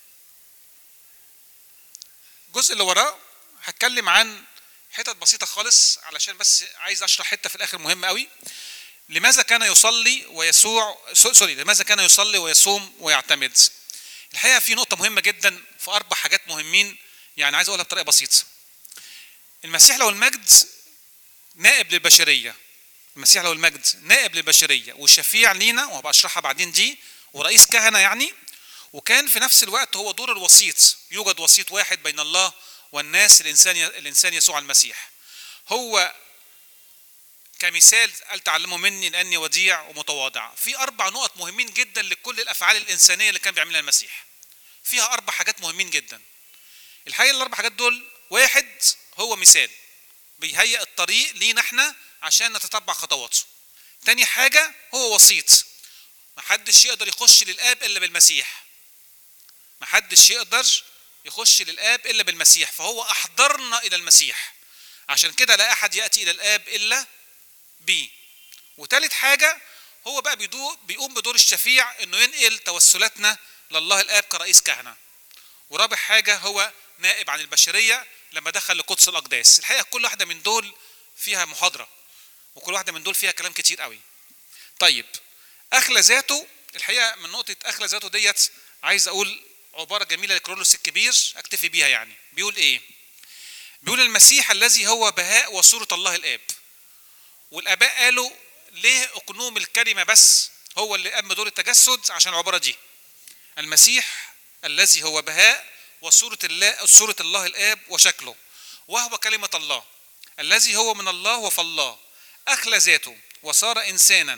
الجزء اللي وراه هتكلم عن حتت بسيطه خالص علشان بس عايز اشرح حته في الاخر مهمه قوي لماذا كان يصلي ويسوع سوري لماذا كان يصلي ويصوم ويعتمد الحقيقه في نقطه مهمه جدا في اربع حاجات مهمين يعني عايز اقولها بطريقه بسيطه المسيح له المجد نائب للبشريه المسيح له المجد نائب للبشريه وشفيع لينا وهبقى اشرحها بعدين دي ورئيس كهنه يعني وكان في نفس الوقت هو دور الوسيط يوجد وسيط واحد بين الله والناس الانسان الانسان يسوع المسيح هو كمثال قال تعلموا مني لاني وديع ومتواضع في اربع نقط مهمين جدا لكل الافعال الانسانيه اللي كان بيعملها المسيح فيها اربع حاجات مهمين جدا الحقيقه الاربع حاجات دول واحد هو مثال بيهيئ الطريق لينا احنا عشان نتتبع خطواته تاني حاجه هو وسيط محدش يقدر يخش للاب الا بالمسيح محدش يقدر يخش للاب الا بالمسيح فهو احضرنا الى المسيح عشان كده لا احد ياتي الى الاب الا بيه وتالت حاجة هو بقى بيقوم بدور الشفيع انه ينقل توسلاتنا لله الاب كرئيس كهنة ورابع حاجة هو نائب عن البشرية لما دخل لقدس الاقداس الحقيقة كل واحدة من دول فيها محاضرة وكل واحدة من دول فيها كلام كتير قوي طيب اخلى ذاته الحقيقة من نقطة اخلى ذاته ديت عايز اقول عبارة جميلة لكرولوس الكبير اكتفي بيها يعني بيقول ايه بيقول المسيح الذي هو بهاء وصورة الله الاب والاباء قالوا ليه اقنوم الكلمه بس هو اللي قام بدور التجسد عشان العباره دي المسيح الذي هو بهاء وصوره الله صوره الله الاب وشكله وهو كلمه الله الذي هو من الله وفالله اخلى ذاته وصار انسانا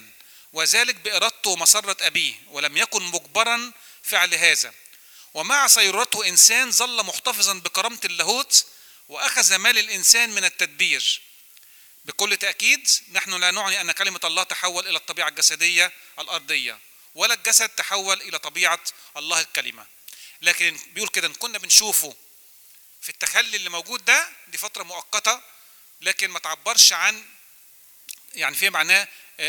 وذلك بإرادته ومسرة أبيه ولم يكن مجبرا فعل هذا ومع سيرته إنسان ظل محتفظا بكرامة اللاهوت وأخذ مال الإنسان من التدبير بكل تأكيد نحن لا نعني أن كلمة الله تحول إلى الطبيعة الجسدية الأرضية ولا الجسد تحول إلى طبيعة الله الكلمة لكن بيقول كده إن كنا بنشوفه في التخلي اللي موجود ده دي فترة مؤقتة لكن ما تعبرش عن يعني في معناه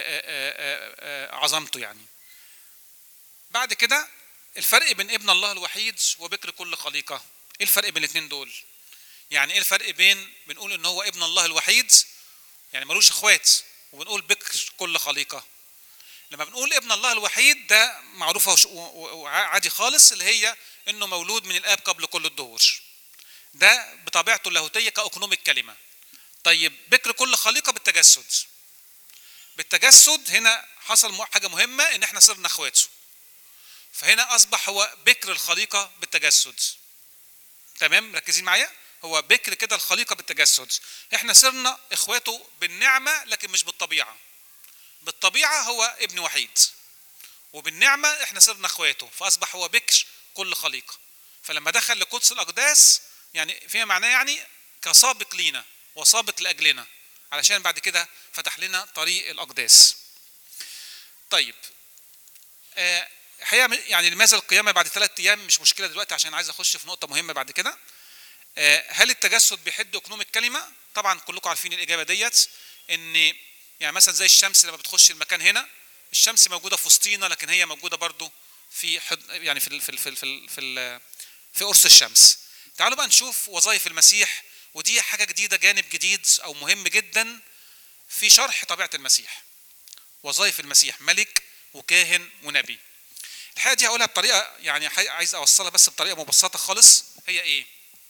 عظمته يعني بعد كده الفرق بين ابن الله الوحيد وبكر كل خليقة ايه الفرق بين الاثنين دول يعني ايه الفرق بين بنقول ان هو ابن الله الوحيد يعني ملوش اخوات وبنقول بكر كل خليقة لما بنقول ابن الله الوحيد ده معروفة وعادي خالص اللي هي انه مولود من الاب قبل كل الدهور ده بطبيعته اللاهوتية كأقنوم الكلمة طيب بكر كل خليقة بالتجسد بالتجسد هنا حصل حاجة مهمة ان احنا صرنا اخواته فهنا اصبح هو بكر الخليقة بالتجسد تمام مركزين معايا هو بكر كده الخليقة بالتجسد احنا صرنا اخواته بالنعمة لكن مش بالطبيعة بالطبيعة هو ابن وحيد وبالنعمة احنا صرنا اخواته فاصبح هو بكر كل خليقة فلما دخل لقدس الاقداس يعني فيما معناه يعني كسابق لينا وسابق لاجلنا علشان بعد كده فتح لنا طريق الاقداس طيب آه الحقيقه يعني لماذا القيامه بعد ثلاث ايام مش مشكله دلوقتي عشان عايز اخش في نقطه مهمه بعد كده آه هل التجسد بيحد اقنوم الكلمه طبعا كلكم عارفين الاجابه ديت ان يعني مثلا زي الشمس لما بتخش المكان هنا الشمس موجوده في وسطينا لكن هي موجوده برضو في حد يعني في ال في ال في ال في, ال في, ال في قرص الشمس تعالوا بقى نشوف وظائف المسيح ودي حاجه جديده جانب جديد او مهم جدا في شرح طبيعه المسيح وظائف المسيح ملك وكاهن ونبي الحقيقه دي هقولها بطريقه يعني عايز اوصلها بس بطريقه مبسطه خالص هي ايه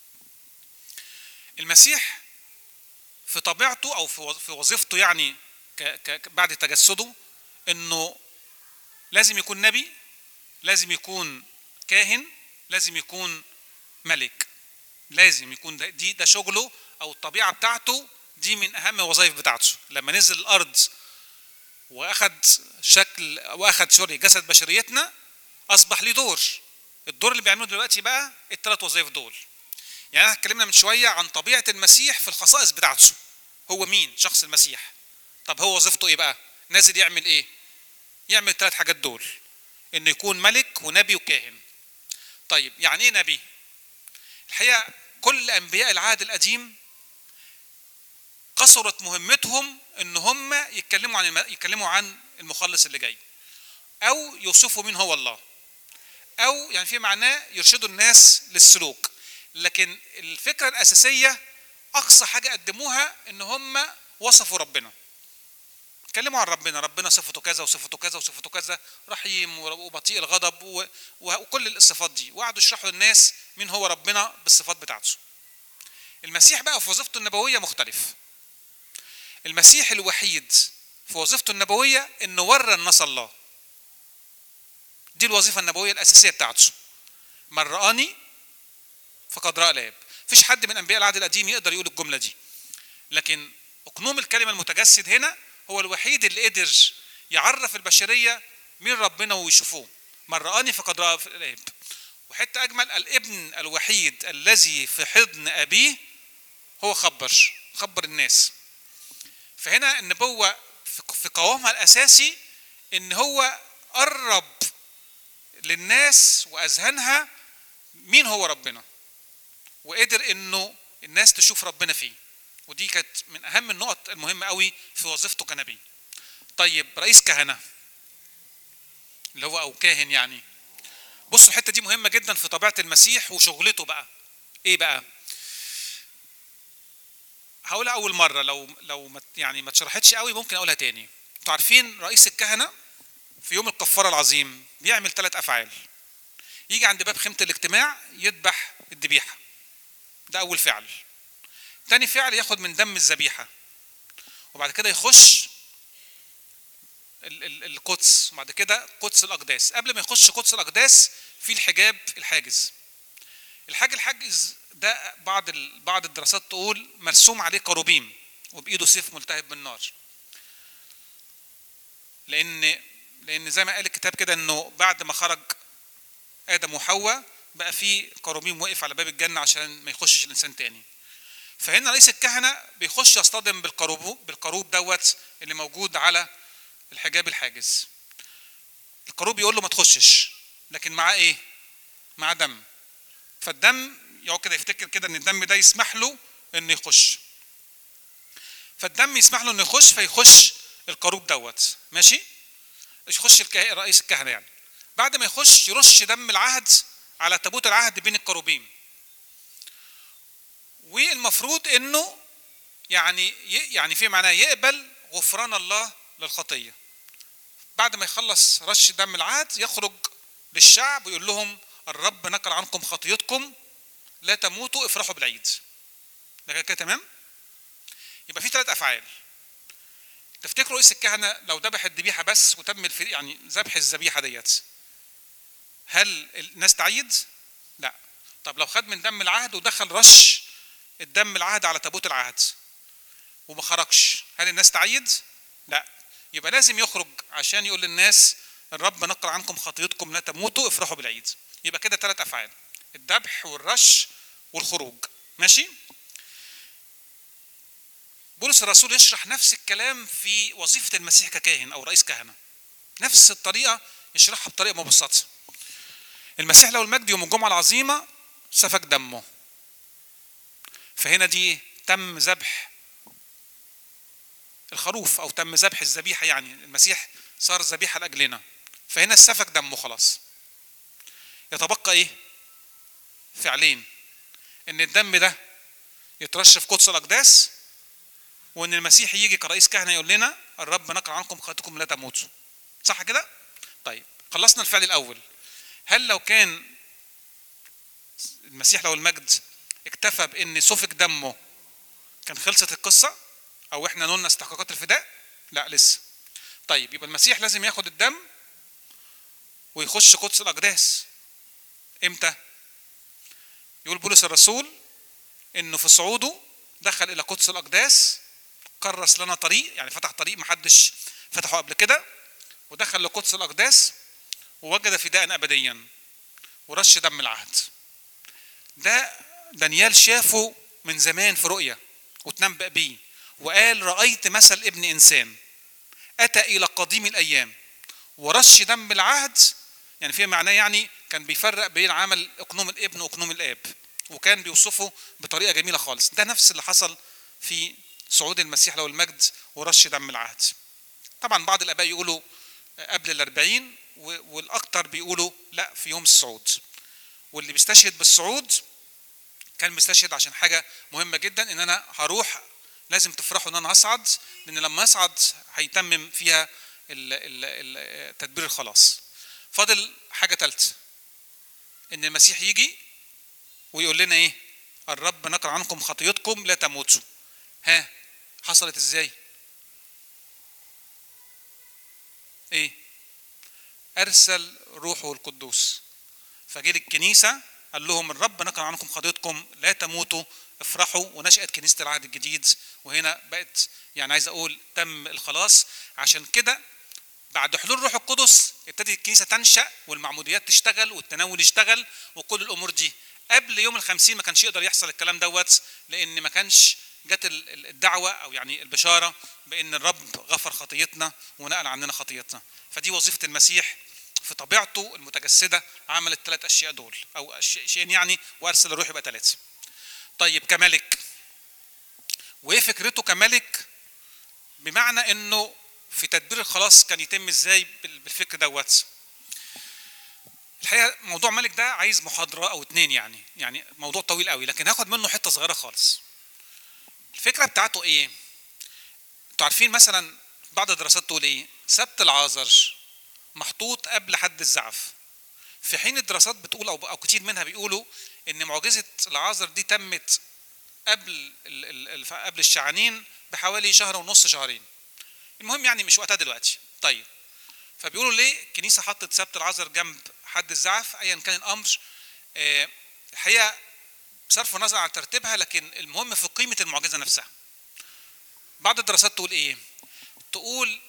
المسيح في طبيعته او في وظيفته يعني ك ك بعد تجسده انه لازم يكون نبي لازم يكون كاهن لازم يكون ملك لازم يكون ده دي ده شغله او الطبيعه بتاعته دي من اهم الوظائف بتاعته لما نزل الارض واخد شكل واخد سوري جسد بشريتنا اصبح ليه دور الدور اللي بيعمله دلوقتي بقى الثلاث وظائف دول يعني احنا اتكلمنا من شويه عن طبيعه المسيح في الخصائص بتاعته هو مين شخص المسيح طب هو وظيفته ايه بقى نازل يعمل ايه يعمل الثلاث حاجات دول انه يكون ملك ونبي وكاهن طيب يعني ايه نبي الحقيقه كل انبياء العهد القديم قصرت مهمتهم ان هم يتكلموا عن الم... يتكلموا عن المخلص اللي جاي او يوصفوا مين هو الله او يعني في معناه يرشدوا الناس للسلوك لكن الفكره الاساسيه اقصى حاجه قدموها ان هم وصفوا ربنا اتكلموا عن ربنا ربنا صفته كذا وصفته كذا وصفته كذا رحيم وبطيء الغضب وكل الصفات دي وقعدوا يشرحوا للناس مين هو ربنا بالصفات بتاعته المسيح بقى في وظيفته النبويه مختلف المسيح الوحيد في وظيفته النبويه انه ورى الناس الله دي الوظيفه النبويه الاساسيه بتاعته من رآني فقد رأى الآب مفيش حد من أنبياء العهد القديم يقدر يقول الجملة دي لكن أقنوم الكلمة المتجسد هنا هو الوحيد اللي قدر يعرف البشرية مين ربنا ويشوفوه من رآني فقد رأى الآب وحتى أجمل الابن الوحيد الذي في حضن أبيه هو خبر خبر الناس فهنا النبوة في قوامها الأساسي إن هو قرب للناس وأذهانها مين هو ربنا وقدر انه الناس تشوف ربنا فيه ودي كانت من اهم النقط المهمه قوي في وظيفته كنبي طيب رئيس كهنه اللي هو او كاهن يعني بصوا الحته دي مهمه جدا في طبيعه المسيح وشغلته بقى ايه بقى هقولها اول مره لو لو ما يعني ما اتشرحتش قوي ممكن اقولها تاني انتوا عارفين رئيس الكهنه في يوم الكفاره العظيم بيعمل ثلاث افعال يجي عند باب خيمه الاجتماع يذبح الذبيحه ده أول فعل تاني فعل ياخد من دم الذبيحة وبعد كده يخش القدس وبعد كده قدس الأقداس قبل ما يخش قدس الأقداس في الحجاب الحاجز الحاج الحاجز ده بعض بعض الدراسات تقول مرسوم عليه كروبيم وبإيده سيف ملتهب بالنار لان لان زي ما قال الكتاب كده انه بعد ما خرج ادم وحواء بقى في قروبيم واقف على باب الجنه عشان ما يخشش الانسان تاني فهنا رئيس الكهنه بيخش يصطدم بالقروب بالقروب دوت اللي موجود على الحجاب الحاجز القروب يقول له ما تخشش لكن معاه ايه معاه دم فالدم يقعد كده يفتكر كده ان الدم ده يسمح له انه يخش فالدم يسمح له انه يخش فيخش القروب دوت ماشي يخش الكه... رئيس الكهنه يعني بعد ما يخش يرش دم العهد على تابوت العهد بين الكروبيم والمفروض انه يعني ي- يعني في معناه يقبل غفران الله للخطيه بعد ما يخلص رش دم العهد يخرج للشعب ويقول لهم الرب نقل عنكم خطيتكم لا تموتوا افرحوا بالعيد ده كده تمام يبقى في ثلاث افعال تفتكروا رئيس الكهنه لو ذبح الذبيحه بس وتم الف... يعني ذبح الذبيحه ديت هل الناس تعيد؟ لا طب لو خد من دم العهد ودخل رش الدم العهد على تابوت العهد وما خرجش هل الناس تعيد؟ لا يبقى لازم يخرج عشان يقول للناس الرب نقل عنكم خطيتكم لا تموتوا افرحوا بالعيد يبقى كده ثلاث افعال الذبح والرش والخروج ماشي بولس الرسول يشرح نفس الكلام في وظيفة المسيح ككاهن أو رئيس كهنة نفس الطريقة يشرحها بطريقة مبسطة المسيح له المجد يوم الجمعة العظيمة سفك دمه فهنا دي تم ذبح الخروف أو تم ذبح الذبيحة يعني المسيح صار ذبيحة لأجلنا فهنا سفك دمه خلاص يتبقى إيه؟ فعلين إن الدم ده يترش في قدس الأقداس وان المسيح يجي كرئيس كهنه يقول لنا الرب نقل عنكم خطيتكم لا تموتوا صح كده طيب خلصنا الفعل الاول هل لو كان المسيح له المجد اكتفى بان سفك دمه كان خلصت القصه او احنا نلنا استحقاقات الفداء لا لسه طيب يبقى المسيح لازم ياخد الدم ويخش قدس الاقداس امتى يقول بولس الرسول انه في صعوده دخل الى قدس الاقداس كرس لنا طريق يعني فتح طريق محدش فتحه قبل كده ودخل لقدس الاقداس ووجد فداء ابديا ورش دم العهد ده دانيال شافه من زمان في رؤيا وتنبأ بيه وقال رأيت مثل ابن إنسان أتى إلى قديم الأيام ورش دم العهد يعني في معناه يعني كان بيفرق بين عمل أقنوم الابن وأقنوم الآب وكان بيوصفه بطريقة جميلة خالص ده نفس اللي حصل في صعود المسيح له المجد ورش دم العهد طبعا بعض الآباء يقولوا قبل الأربعين والأكثر بيقولوا لا في يوم الصعود واللي بيستشهد بالصعود كان بيستشهد عشان حاجة مهمة جدا إن أنا هروح لازم تفرحوا إن أنا هصعد لأن لما أصعد هيتمم فيها ال- ال- ال- تدبير الخلاص فاضل حاجة ثالثة إن المسيح يجي ويقول لنا إيه الرب نقل عنكم خطيتكم لا تموتوا ها حصلت إزاي إيه أرسل روحه القدوس فجه الكنيسة قال لهم الرب نقل عنكم خطيتكم لا تموتوا افرحوا ونشأت كنيسة العهد الجديد وهنا بقت يعني عايز أقول تم الخلاص عشان كده بعد حلول الروح القدس ابتدت الكنيسة تنشأ والمعموديات تشتغل والتناول يشتغل وكل الأمور دي قبل يوم الخمسين ما كانش يقدر يحصل الكلام دوت لأن ما كانش جت الدعوة أو يعني البشارة بأن الرب غفر خطيتنا ونقل عننا خطيتنا فدي وظيفة المسيح في طبيعته المتجسده عمل الثلاث اشياء دول او شيئين يعني وارسل الروح يبقى ثلاثه. طيب كملك وايه فكرته كملك؟ بمعنى انه في تدبير الخلاص كان يتم ازاي بالفكر دوت؟ الحقيقه موضوع ملك ده عايز محاضره او اتنين يعني يعني موضوع طويل قوي لكن هاخد منه حته صغيره خالص. الفكره بتاعته ايه؟ انتوا عارفين مثلا بعض الدراسات تقول ايه؟ سبت العازر محطوط قبل حد الزعف في حين الدراسات بتقول او او كتير منها بيقولوا ان معجزه العازر دي تمت قبل ال ال قبل الشعانين بحوالي شهر ونص شهرين المهم يعني مش وقتها دلوقتي طيب فبيقولوا ليه الكنيسه حطت سبت العازر جنب حد الزعف ايا كان الامر آه الحقيقه بصرف النظر عن ترتيبها لكن المهم في قيمه المعجزه نفسها بعض الدراسات تقول ايه تقول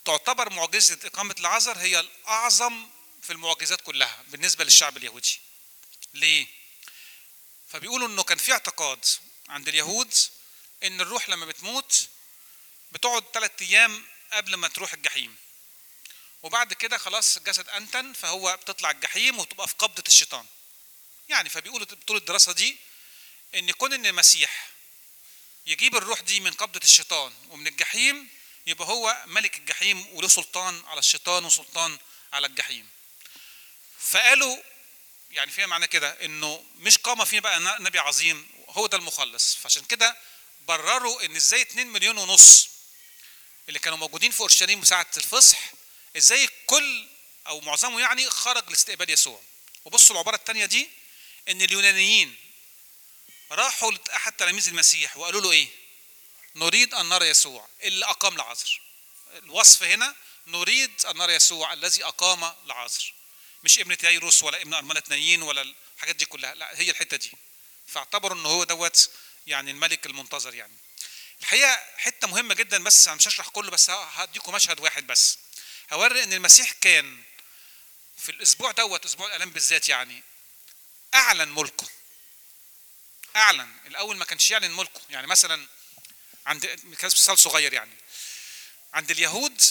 وتعتبر معجزة إقامة العذر هي الأعظم في المعجزات كلها بالنسبة للشعب اليهودي ليه؟ فبيقولوا إنه كان في اعتقاد عند اليهود إن الروح لما بتموت بتقعد ثلاثة أيام قبل ما تروح الجحيم وبعد كده خلاص الجسد أنتن فهو بتطلع الجحيم وتبقى في قبضة الشيطان يعني فبيقولوا طول الدراسة دي إن كون إن المسيح يجيب الروح دي من قبضة الشيطان ومن الجحيم يبقى هو ملك الجحيم وله سلطان على الشيطان وسلطان على الجحيم فقالوا يعني فيها معنى كده انه مش قام فيه بقى نبي عظيم هو ده المخلص فعشان كده برروا ان ازاي 2 مليون ونص اللي كانوا موجودين في اورشليم ساعه الفصح ازاي كل او معظمه يعني خرج لاستقبال يسوع وبصوا العباره الثانيه دي ان اليونانيين راحوا لاحد تلاميذ المسيح وقالوا له ايه نريد ان نرى يسوع اللي اقام لعازر الوصف هنا نريد ان نرى يسوع الذي اقام لعازر مش ابن تيروس ولا ابن ارمله نايين ولا الحاجات دي كلها لا هي الحته دي فاعتبروا ان هو دوت يعني الملك المنتظر يعني الحقيقه حته مهمه جدا بس انا مش هشرح كله بس هديكم مشهد واحد بس هوري ان المسيح كان في الاسبوع دوت اسبوع الالام بالذات يعني اعلن ملكه اعلن الاول ما كانش يعلن ملكه يعني مثلا عند كان مثال صغير يعني عند اليهود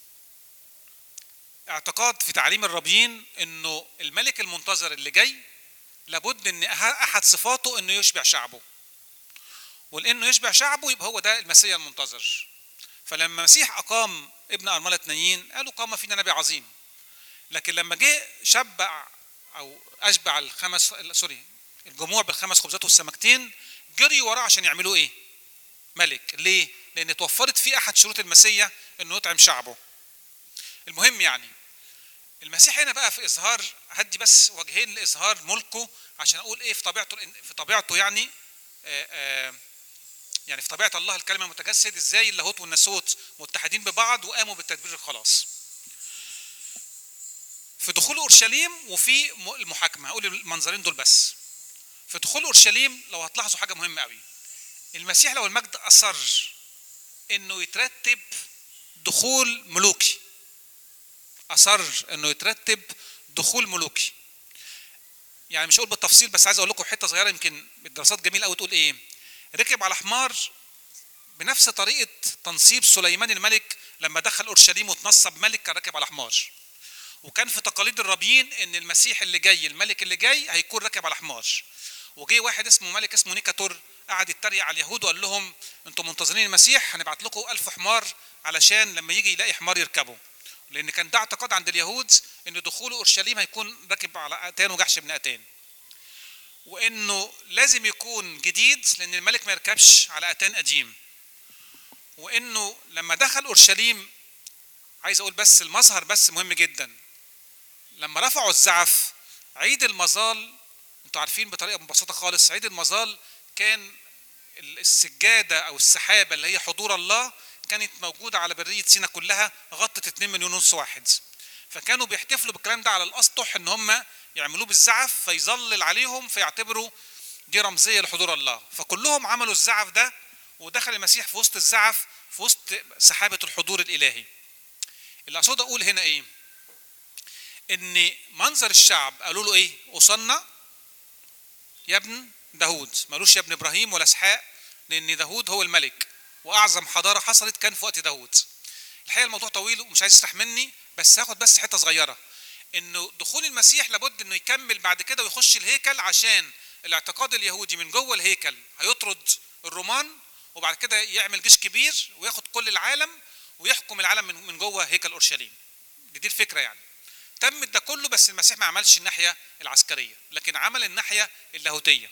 اعتقاد في تعليم الرابين انه الملك المنتظر اللي جاي لابد ان احد صفاته انه يشبع شعبه ولانه يشبع شعبه يبقى هو ده المسيا المنتظر فلما المسيح اقام ابن ارمله نايين قالوا قام فينا نبي عظيم لكن لما جه شبع او اشبع الخمس سوري الجموع بالخمس خبزات والسمكتين جري وراه عشان يعملوا ايه؟ ملك ليه؟ لان توفرت فيه احد شروط المسيا انه يطعم شعبه المهم يعني المسيح هنا بقى في اظهار هدي بس وجهين لاظهار ملكه عشان اقول ايه في طبيعته في طبيعته يعني آآ آآ يعني في طبيعه الله الكلمه المتجسد ازاي اللاهوت والناسوت متحدين ببعض وقاموا بالتدبير الخلاص في دخول اورشليم وفي المحاكمه هقول المنظرين دول بس في دخول اورشليم لو هتلاحظوا حاجه مهمه قوي المسيح لو المجد اصر انه يترتب دخول ملوكي اصر انه يترتب دخول ملوكي يعني مش هقول بالتفصيل بس عايز اقول لكم حته صغيره يمكن الدراسات جميله قوي تقول ايه ركب على حمار بنفس طريقه تنصيب سليمان الملك لما دخل اورشليم وتنصب ملك كان راكب على حمار وكان في تقاليد الرابيين ان المسيح اللي جاي الملك اللي جاي هيكون راكب على حمار وجي واحد اسمه ملك اسمه نيكاتور قعد يتريق على اليهود وقال لهم انتم منتظرين المسيح هنبعت لكم ألف حمار علشان لما يجي يلاقي حمار يركبه لان كان ده اعتقاد عند اليهود ان دخوله اورشليم هيكون راكب على اتان وجحش بن اتان وانه لازم يكون جديد لان الملك ما يركبش على اتان قديم وانه لما دخل اورشليم عايز اقول بس المظهر بس مهم جدا لما رفعوا الزعف عيد المظال انتوا عارفين بطريقه مبسطه خالص عيد المظال كان السجاده او السحابه اللي هي حضور الله كانت موجوده على بريه سينا كلها غطت 2 مليون ونص واحد فكانوا بيحتفلوا بالكلام ده على الاسطح ان هم يعملوه بالزعف فيظلل عليهم فيعتبروا دي رمزيه لحضور الله فكلهم عملوا الزعف ده ودخل المسيح في وسط الزعف في وسط سحابه الحضور الالهي اللي اقصد اقول هنا ايه ان منظر الشعب قالوا له ايه وصلنا يا ابن داود مالوش يا ابن ابراهيم ولا اسحاق لان داود هو الملك واعظم حضاره حصلت كان في وقت داود الحقيقه الموضوع طويل ومش عايز يسرح مني بس هاخد بس حته صغيره انه دخول المسيح لابد انه يكمل بعد كده ويخش الهيكل عشان الاعتقاد اليهودي من جوه الهيكل هيطرد الرومان وبعد كده يعمل جيش كبير وياخد كل العالم ويحكم العالم من من جوه هيكل اورشليم دي, دي الفكره يعني تم ده كله بس المسيح ما عملش الناحيه العسكريه لكن عمل الناحيه اللاهوتيه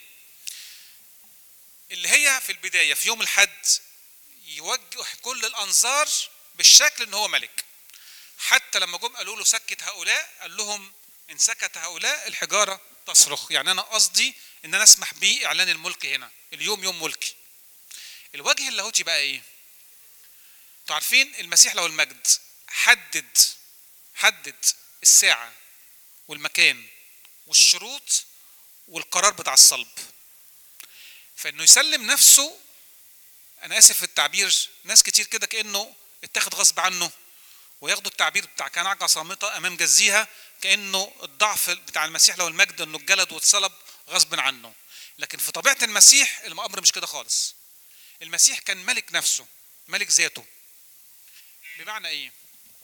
اللي هي في البدايه في يوم الحد يوجه كل الانظار بالشكل ان هو ملك حتى لما جم قالوا له سكت هؤلاء قال لهم ان سكت هؤلاء الحجاره تصرخ يعني انا قصدي ان انا اسمح باعلان الملك هنا اليوم يوم ملكي الوجه اللاهوتي بقى ايه انتوا عارفين المسيح له المجد حدد حدد الساعه والمكان والشروط والقرار بتاع الصلب فانه يسلم نفسه انا اسف في التعبير ناس كتير كده كانه اتاخد غصب عنه وياخدوا التعبير بتاع كنعجة صامتة أمام جزيها كأنه الضعف بتاع المسيح له المجد إنه اتجلد واتصلب غصب عنه لكن في طبيعة المسيح الأمر مش كده خالص المسيح كان ملك نفسه ملك ذاته بمعنى إيه؟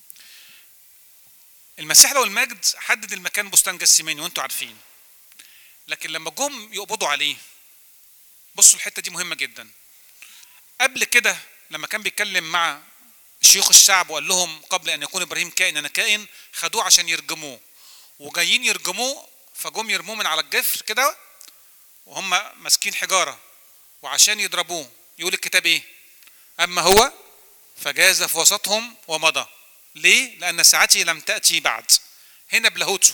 المسيح له المجد حدد المكان بستان جسيماني وانتوا عارفين لكن لما جم يقبضوا عليه بصوا الحته دي مهمه جدا قبل كده لما كان بيتكلم مع شيوخ الشعب وقال لهم قبل ان يكون ابراهيم كائن انا كائن خدوه عشان يرجموه وجايين يرجموه فجم يرموه من على الجفر كده وهم ماسكين حجاره وعشان يضربوه يقول الكتاب ايه اما هو فجاز في وسطهم ومضى ليه لان ساعتي لم تاتي بعد هنا بلاهوته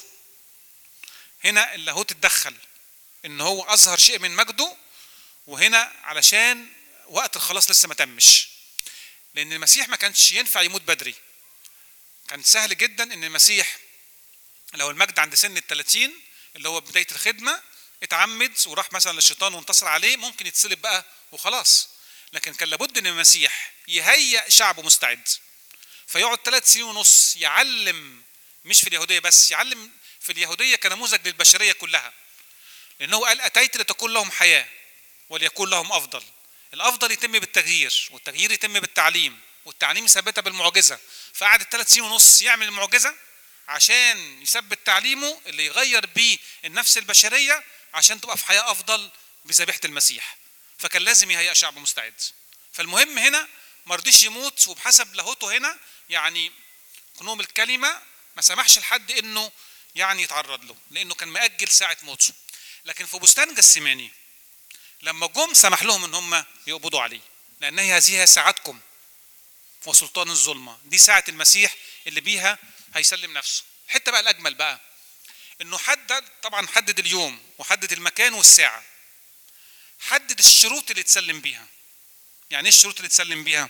هنا اللاهوت اتدخل ان هو اظهر شيء من مجده وهنا علشان وقت الخلاص لسه ما تمش لان المسيح ما كانش ينفع يموت بدري كان سهل جدا ان المسيح لو المجد عند سن ال 30 اللي هو بدايه الخدمه اتعمد وراح مثلا للشيطان وانتصر عليه ممكن يتصلب بقى وخلاص لكن كان لابد ان المسيح يهيئ شعبه مستعد فيقعد ثلاث سنين ونص يعلم مش في اليهوديه بس يعلم في اليهوديه كنموذج للبشريه كلها لانه قال اتيت لتكون لهم حياه وليكون لهم افضل الافضل يتم بالتغيير والتغيير يتم بالتعليم والتعليم يثبتها بالمعجزه فقعد الثلاث سنين ونص يعمل المعجزه عشان يثبت تعليمه اللي يغير بيه النفس البشريه عشان تبقى في حياه افضل بذبيحه المسيح فكان لازم يهيئ شعب مستعد فالمهم هنا ما رضيش يموت وبحسب لاهوته هنا يعني قنوم الكلمه ما سمحش لحد انه يعني يتعرض له لانه كان مأجل ساعه موته لكن في بستان جسيماني لما جم سمح لهم ان هم يقبضوا عليه لان هذه ساعتكم وسلطان الظلمه دي ساعه المسيح اللي بيها هيسلم نفسه الحته بقى الاجمل بقى انه حدد طبعا حدد اليوم وحدد المكان والساعه حدد الشروط اللي تسلم بيها يعني ايه الشروط اللي تسلم بيها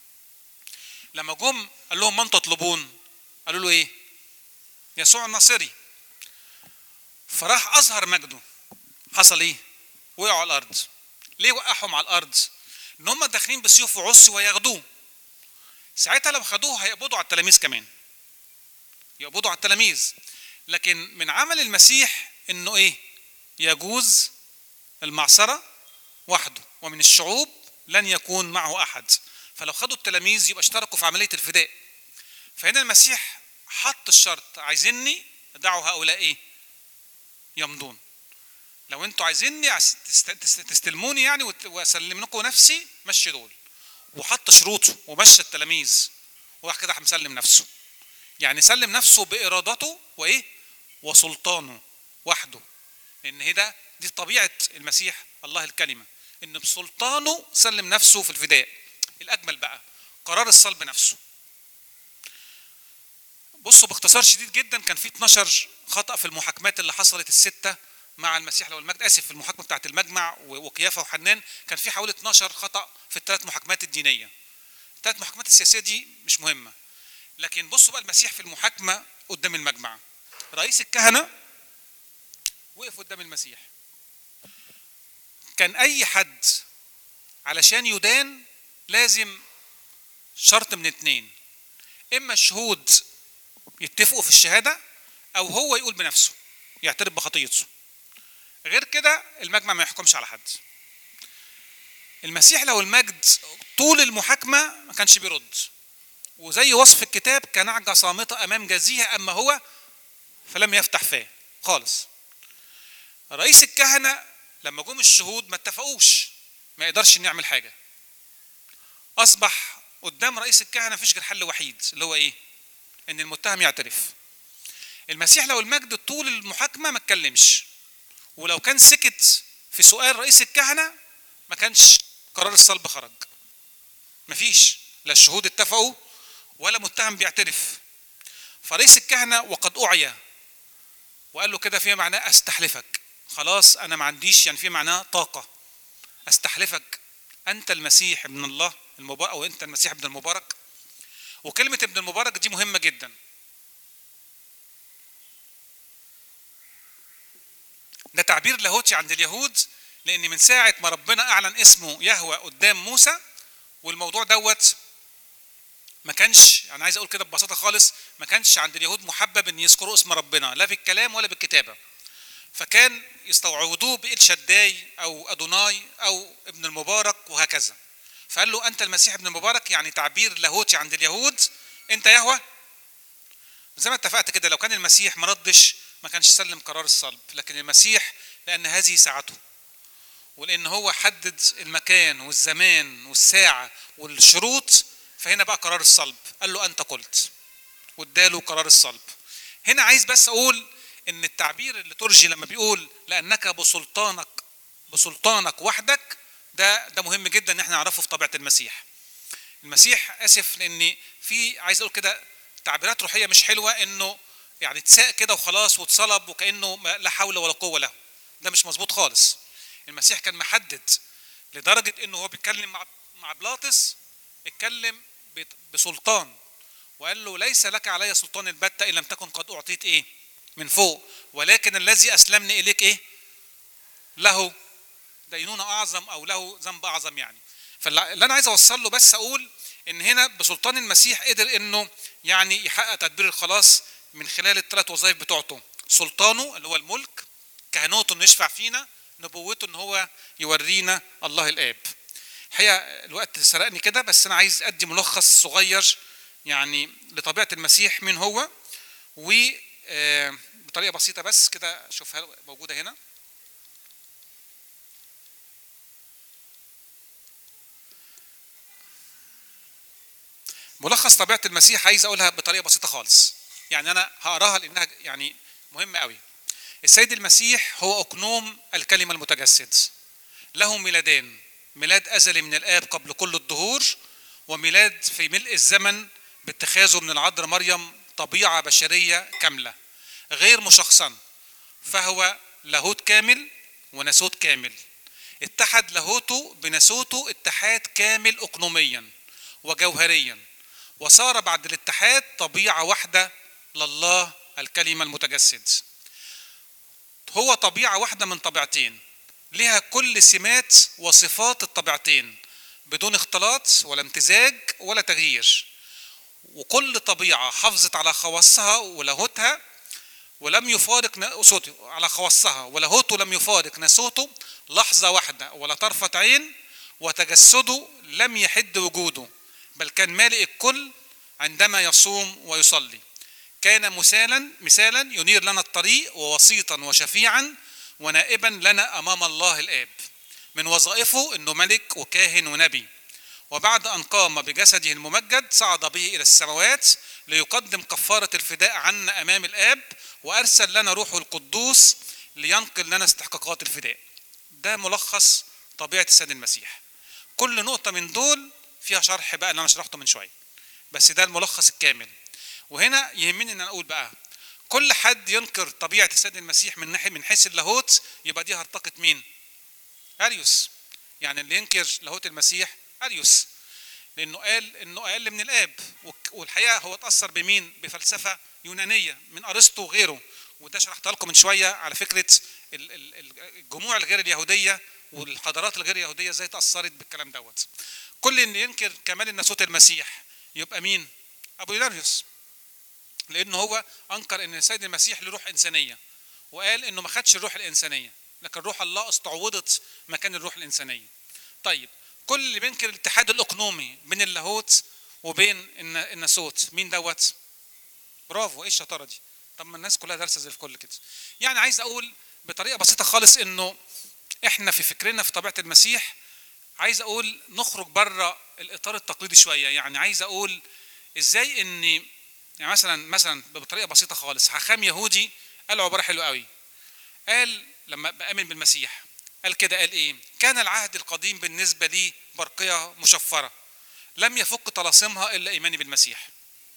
لما جم قال لهم من تطلبون قالوا له ايه يسوع الناصري فراح اظهر مجده حصل ايه وقعوا على الارض ليه وقعهم على الارض ان هم داخلين بسيوف وعصي وياخدوه ساعتها لو خدوه هيقبضوا على التلاميذ كمان يقبضوا على التلاميذ لكن من عمل المسيح انه ايه يجوز المعصره وحده ومن الشعوب لن يكون معه احد فلو خدوا التلاميذ يبقى اشتركوا في عمليه الفداء فهنا المسيح حط الشرط عايزيني دعوا هؤلاء ايه يمضون لو انتوا عايزيني تستلموني يعني واسلم لكم نفسي مشي دول وحط شروطه ومشى التلاميذ وراح كده مسلم نفسه يعني سلم نفسه بارادته وايه وسلطانه وحده لان هي دي طبيعه المسيح الله الكلمه ان بسلطانه سلم نفسه في الفداء الاجمل بقى قرار الصلب نفسه بصوا باختصار شديد جدا كان في 12 خطا في المحاكمات اللي حصلت السته مع المسيح لو المجد اسف في المحاكمه بتاعت المجمع وقيافه وحنان كان في حوالي 12 خطا في الثلاث محاكمات الدينيه الثلاث محاكمات السياسيه دي مش مهمه لكن بصوا بقى المسيح في المحاكمه قدام المجمع رئيس الكهنه وقف قدام المسيح كان اي حد علشان يدان لازم شرط من اتنين اما الشهود يتفقوا في الشهاده او هو يقول بنفسه يعترف بخطيته غير كده المجمع ما يحكمش على حد المسيح له المجد طول المحاكمة ما كانش بيرد وزي وصف الكتاب كنعجة صامتة أمام جزيها أما هو فلم يفتح فاه خالص رئيس الكهنة لما جم الشهود ما اتفقوش ما يقدرش انه يعمل حاجة أصبح قدام رئيس الكهنة مفيش غير حل وحيد اللي هو إيه؟ إن المتهم يعترف المسيح لو المجد طول المحاكمة ما اتكلمش ولو كان سكت في سؤال رئيس الكهنه ما كانش قرار الصلب خرج مفيش لا الشهود اتفقوا ولا متهم بيعترف فرئيس الكهنه وقد اعيا وقال له كده فيما معناه استحلفك خلاص انا ما عنديش يعني في معناه طاقه استحلفك انت المسيح ابن الله المبارك او انت المسيح ابن المبارك وكلمه ابن المبارك دي مهمه جدا ده تعبير لاهوتي عند اليهود لان من ساعه ما ربنا اعلن اسمه يهوى قدام موسى والموضوع دوت ما كانش انا عايز اقول كده ببساطه خالص ما كانش عند اليهود محبب ان يذكروا اسم ربنا لا في الكلام ولا بالكتابه فكان يستوعبوه بإل شداي او ادوناي او ابن المبارك وهكذا فقال له انت المسيح ابن المبارك يعني تعبير لاهوتي عند اليهود انت يهوه زي ما اتفقت كده لو كان المسيح ما ردش ما كانش سلم قرار الصلب لكن المسيح لان هذه ساعته ولان هو حدد المكان والزمان والساعه والشروط فهنا بقى قرار الصلب قال له انت قلت واداله قرار الصلب هنا عايز بس اقول ان التعبير الليتورجي لما بيقول لانك بسلطانك بسلطانك وحدك ده ده مهم جدا ان احنا نعرفه في طبيعه المسيح المسيح اسف لان في عايز اقول كده تعبيرات روحيه مش حلوه انه يعني اتساق كده وخلاص واتصلب وكانه لا حول ولا قوه له ده مش مظبوط خالص المسيح كان محدد لدرجه انه هو بيتكلم مع مع بلاطس اتكلم بسلطان وقال له ليس لك علي سلطان البتة إن لم تكن قد أعطيت إيه من فوق ولكن الذي أسلمني إليك إيه له دينونة أعظم أو له ذنب أعظم يعني فاللي أنا عايز أوصل له بس أقول إن هنا بسلطان المسيح قدر إنه يعني يحقق تدبير الخلاص من خلال الثلاث وظائف بتوعته سلطانه اللي هو الملك كهنوته إنه يشفع فينا نبوته إن هو يورينا الله الآب الحقيقه الوقت سرقني كده بس انا عايز ادي ملخص صغير يعني لطبيعه المسيح مين هو و بطريقه بسيطه بس كده شوفها موجوده هنا ملخص طبيعه المسيح عايز اقولها بطريقه بسيطه خالص يعني انا هقراها لانها يعني مهمه قوي السيد المسيح هو اقنوم الكلمه المتجسد له ميلادان ميلاد أزلي من الآب قبل كل الدهور وميلاد في ملء الزمن باتخاذه من العذراء مريم طبيعة بشرية كاملة غير مشخصن فهو لاهوت كامل وناسوت كامل اتحد لاهوته بناسوته اتحاد كامل أقنوميا وجوهريا وصار بعد الاتحاد طبيعة واحدة لله الكلمة المتجسد هو طبيعة واحدة من طبيعتين لها كل سمات وصفات الطبيعتين بدون اختلاط ولا امتزاج ولا تغيير وكل طبيعة حافظت على خواصها ولاهوتها ولم يفارق ناسوته على خواصها ولاهوته لم يفارق ناسوته لحظة واحدة ولا طرفة عين وتجسده لم يحد وجوده بل كان مالئ الكل عندما يصوم ويصلي كان مثالا مثالا ينير لنا الطريق ووسيطا وشفيعا ونائبا لنا امام الله الاب من وظائفه انه ملك وكاهن ونبي وبعد ان قام بجسده الممجد صعد به الى السماوات ليقدم كفاره الفداء عنا امام الاب وارسل لنا روحه القدوس لينقل لنا استحقاقات الفداء ده ملخص طبيعه السيد المسيح كل نقطه من دول فيها شرح بقى اللي انا شرحته من شويه بس ده الملخص الكامل وهنا يهمني ان انا اقول بقى كل حد ينكر طبيعه السيد المسيح من ناحيه من حيث اللاهوت يبقى دي هرطقه مين؟ اريوس يعني اللي ينكر لاهوت المسيح اريوس لانه قال انه اقل من الاب والحقيقه هو اتاثر بمين؟ بفلسفه يونانيه من ارسطو وغيره وده شرحت لكم من شويه على فكره الجموع الغير اليهوديه والحضارات الغير اليهوديه ازاي تاثرت بالكلام دوت. كل اللي ينكر كمال الناسوت المسيح يبقى مين؟ ابو يوناريوس لان هو انكر ان السيد المسيح له روح انسانيه وقال انه ما خدش الروح الانسانيه لكن روح الله استعوضت مكان الروح الانسانيه طيب كل اللي بينكر الاتحاد الاقنومي بين اللاهوت وبين الناسوت مين دوت برافو ايه الشطاره دي طب ما الناس كلها دارسه زي الكل كده يعني عايز اقول بطريقه بسيطه خالص انه احنا في فكرنا في طبيعه المسيح عايز اقول نخرج بره الاطار التقليدي شويه يعني عايز اقول ازاي ان يعني مثلا مثلا بطريقه بسيطه خالص حاخام يهودي قال عباره حلوه قوي قال لما بامن بالمسيح قال كده قال ايه كان العهد القديم بالنسبه لي برقيه مشفره لم يفك طلاسمها الا ايماني بالمسيح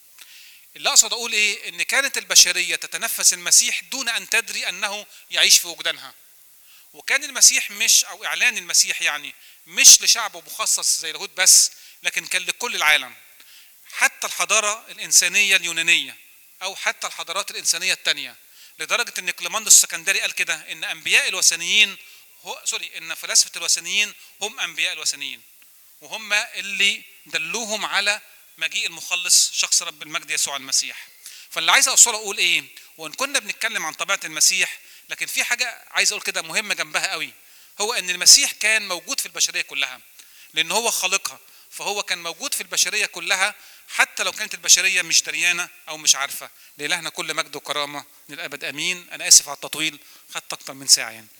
اللي اقصد اقول ايه ان كانت البشريه تتنفس المسيح دون ان تدري انه يعيش في وجدانها وكان المسيح مش او اعلان المسيح يعني مش لشعبه مخصص زي اليهود بس لكن كان لكل العالم حتى الحضاره الانسانيه اليونانيه او حتى الحضارات الانسانيه الثانيه لدرجه ان كليماندوس السكندري قال كده ان انبياء الوثنيين هو سوري ان فلاسفه الوثنيين هم انبياء الوثنيين وهم اللي دلوهم على مجيء المخلص شخص رب المجد يسوع المسيح فاللي عايز اوصله اقول ايه وان كنا بنتكلم عن طبيعه المسيح لكن في حاجه عايز اقول كده مهمه جنبها قوي هو ان المسيح كان موجود في البشريه كلها لان هو خالقها فهو كان موجود في البشريه كلها حتى لو كانت البشريه مش دريانه او مش عارفه لالهنا كل مجد وكرامه للابد امين انا اسف على التطويل خدت اكتر من ساعه يعني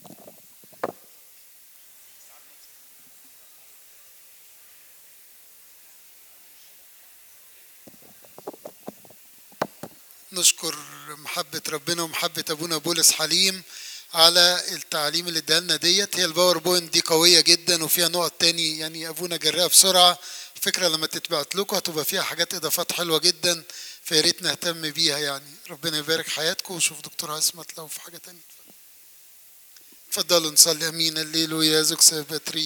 نشكر محبة ربنا ومحبة أبونا بولس حليم على التعليم اللي ادالنا ديت هي الباوربوينت دي قوية جدا وفيها نقط تاني يعني أبونا جراها بسرعة الفكرة لما تتبعت لكم هتبقى فيها حاجات إضافات حلوة جدا فيا ريت نهتم بيها يعني ربنا يبارك حياتكم وشوف دكتور عصمت لو في حاجة تانية اتفضلوا نصلي أمين الليل ويا زوج باتري